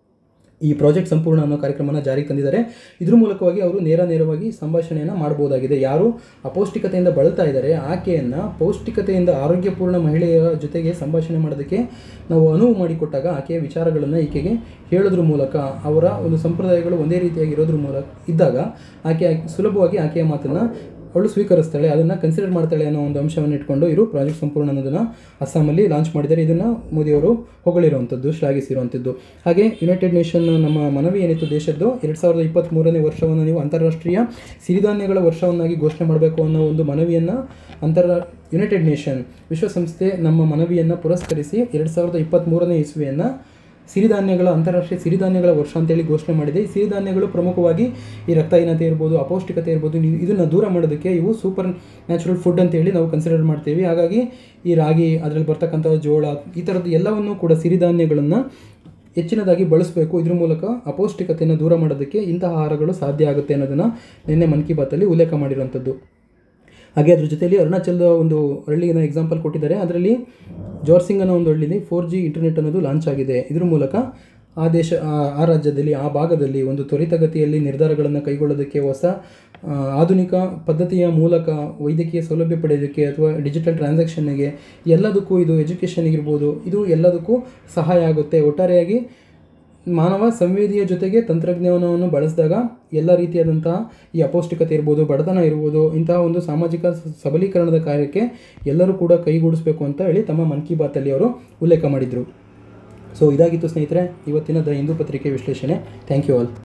ಈ ಪ್ರಾಜೆಕ್ಟ್ ಸಂಪೂರ್ಣ ಅನ್ನೋ ಕಾರ್ಯಕ್ರಮನ ಜಾರಿಗೆ ತಂದಿದ್ದಾರೆ ಇದ್ರ ಮೂಲಕವಾಗಿ ಅವರು ನೇರ ನೇರವಾಗಿ ಸಂಭಾಷಣೆಯನ್ನು ಮಾಡ್ಬೋದಾಗಿದೆ ಯಾರು ಅಪೌಷ್ಟಿಕತೆಯಿಂದ ಬಳಲ್ತಾ ಇದ್ದಾರೆ ಆಕೆಯನ್ನು ಪೌಷ್ಟಿಕತೆಯಿಂದ ಆರೋಗ್ಯಪೂರ್ಣ ಮಹಿಳೆಯರ ಜೊತೆಗೆ ಸಂಭಾಷಣೆ ಮಾಡೋದಕ್ಕೆ ನಾವು ಅನುವು ಮಾಡಿಕೊಟ್ಟಾಗ ಆಕೆಯ ವಿಚಾರಗಳನ್ನು ಈಕೆಗೆ ಹೇಳೋದ್ರ ಮೂಲಕ ಅವರ ಒಂದು ಸಂಪ್ರದಾಯಗಳು ಒಂದೇ ರೀತಿಯಾಗಿ ಇರೋದ್ರ ಮೂಲಕ ಇದ್ದಾಗ ಆಕೆ ಸುಲಭವಾಗಿ ಆಕೆಯ ಮಾತನ್ನು ಅವಳು ಸ್ವೀಕರಿಸ್ತಾಳೆ ಅದನ್ನು ಕನ್ಸಿಡರ್ ಮಾಡ್ತಾಳೆ ಅನ್ನೋ ಒಂದು ಅಂಶವನ್ನು ಇಟ್ಕೊಂಡು ಇವರು ಪ್ರಾಜೆಕ್ಟ್ ಸಂಪೂರ್ಣ ಅನ್ನೋದನ್ನು ಅಸ್ಸಾಮಲ್ಲಿ ಲಾಂಚ್ ಮಾಡಿದ್ದಾರೆ ಇದನ್ನು ಮೋದಿಯವರು ಹೊಗಳಿರುವಂಥದ್ದು ಶ್ಲಾಘಿಸಿರುವಂಥದ್ದು ಹಾಗೆ ಯುನೈಟೆಡ್ ನೇಷನ್ ನಮ್ಮ ಮನವಿ ಏನಿತ್ತು ದೇಶದ್ದು ಎರಡು ಸಾವಿರದ ಇಪ್ಪತ್ತ್ಮೂರನೇ ವರ್ಷವನ್ನು ನೀವು ಅಂತಾರಾಷ್ಟ್ರೀಯ ಸಿರಿಧಾನ್ಯಗಳ ವರ್ಷವನ್ನಾಗಿ ಘೋಷಣೆ ಮಾಡಬೇಕು ಅನ್ನೋ ಒಂದು ಮನವಿಯನ್ನು ಅಂತರ ಯುನೈಟೆಡ್ ನೇಷನ್ ವಿಶ್ವಸಂಸ್ಥೆ ನಮ್ಮ ಮನವಿಯನ್ನು ಪುರಸ್ಕರಿಸಿ ಎರಡು ಸಾವಿರದ ಇಪ್ಪತ್ತ್ಮೂರನೇ ಇಸ್ವಿಯನ್ನು ಸಿರಿಧಾನ್ಯಗಳ ಅಂತಾರಾಷ್ಟ್ರೀಯ ಸಿರಿಧಾನ್ಯಗಳ ವರ್ಷ ಅಂತೇಳಿ ಘೋಷಣೆ ಮಾಡಿದೆ ಈ ಸಿರಿಧಾನ್ಯಗಳು ಪ್ರಮುಖವಾಗಿ ಈ ರಕ್ತಹೀನತೆ ಇರ್ಬೋದು ಅಪೌಷ್ಟಿಕತೆ ಇರ್ಬೋದು ನೀವು ಇದನ್ನು ದೂರ ಮಾಡೋದಕ್ಕೆ ಇವು ಸೂಪರ್ ನ್ಯಾಚುರಲ್ ಫುಡ್ ಅಂತೇಳಿ ನಾವು ಕನ್ಸಿಡರ್ ಮಾಡ್ತೀವಿ ಹಾಗಾಗಿ ಈ ರಾಗಿ ಅದರಲ್ಲಿ ಬರ್ತಕ್ಕಂಥ ಜೋಳ ಈ ಥರದ್ದು ಎಲ್ಲವನ್ನೂ ಕೂಡ ಸಿರಿಧಾನ್ಯಗಳನ್ನು ಹೆಚ್ಚಿನದಾಗಿ ಬಳಸಬೇಕು ಇದ್ರ ಮೂಲಕ ಅಪೌಷ್ಟಿಕತೆಯನ್ನು ದೂರ ಮಾಡೋದಕ್ಕೆ ಇಂತಹ ಆಹಾರಗಳು ಸಾಧ್ಯ ಆಗುತ್ತೆ ಅನ್ನೋದನ್ನು ನಿನ್ನೆ ಮನ್ ಕಿ ಬಾತಲ್ಲಿ ಉಲ್ಲೇಖ ಮಾಡಿರುವಂಥದ್ದು ಹಾಗೆ ಅದ್ರ ಜೊತೆಯಲ್ಲಿ ಅರುಣಾಚಲದ ಒಂದು ಹಳ್ಳಿನ ಎಕ್ಸಾಂಪಲ್ ಕೊಟ್ಟಿದ್ದಾರೆ ಅದರಲ್ಲಿ ಜೋರ್ಸಿಂಗ್ ಅನ್ನೋ ಒಂದು ಹಳ್ಳಿಲಿ ಫೋರ್ ಜಿ ಇಂಟರ್ನೆಟ್ ಅನ್ನೋದು ಲಾಂಚ್ ಆಗಿದೆ ಇದ್ರ ಮೂಲಕ ಆ ದೇಶ ಆ- ಆ ರಾಜ್ಯದಲ್ಲಿ ಆ ಭಾಗದಲ್ಲಿ ಒಂದು ತ್ವರಿತಗತಿಯಲ್ಲಿ ನಿರ್ಧಾರಗಳನ್ನು ಕೈಗೊಳ್ಳೋದಕ್ಕೆ ಹೊಸ ಆ, ಆಧುನಿಕ ಪದ್ಧತಿಯ ಮೂಲಕ ವೈದ್ಯಕೀಯ ಸೌಲಭ್ಯ ಪಡೆಯೋದಕ್ಕೆ ಅಥವಾ ಡಿಜಿಟಲ್ ಟ್ರಾನ್ಸಾಕ್ಷನ್ನಿಗೆ ಎಲ್ಲದಕ್ಕೂ ಇದು ಎಜುಕೇಷನ್ಗಿರ್ಬೋದು ಇದು ಎಲ್ಲದಕ್ಕೂ ಸಹಾಯ ಆಗುತ್ತೆ ಒಟ್ಟಾರೆಯಾಗಿ ಮಾನವ ಸಂವೇದಿಯ ಜೊತೆಗೆ ತಂತ್ರಜ್ಞಾನವನ್ನು ಬಳಸಿದಾಗ ಎಲ್ಲ ರೀತಿಯಾದಂತಹ ಈ ಅಪೌಷ್ಟಿಕತೆ ಇರ್ಬೋದು ಬಡತನ ಇರ್ಬೋದು ಇಂತಹ ಒಂದು ಸಾಮಾಜಿಕ ಸ- ಸಬಲೀಕರಣದ ಕಾರ್ಯಕ್ಕೆ ಎಲ್ಲರೂ ಕೂಡ ಕೈಗೂಡಿಸಬೇಕು ಅಂತ ಹೇಳಿ ತಮ್ಮ ಮನ್ ಕಿ ಬಾತಲ್ಲಿ ಅವರು ಉಲ್ಲೇಖ ಮಾಡಿದರು ಸೊ ಇದಾಗಿತ್ತು ಸ್ನೇಹಿತರೆ ಇವತ್ತಿನ ದ ಹಿಂದೂ ಪತ್ರಿಕೆ ವಿಶ್ಲೇಷಣೆ ಥ್ಯಾಂಕ್ ಯು ಆಲ್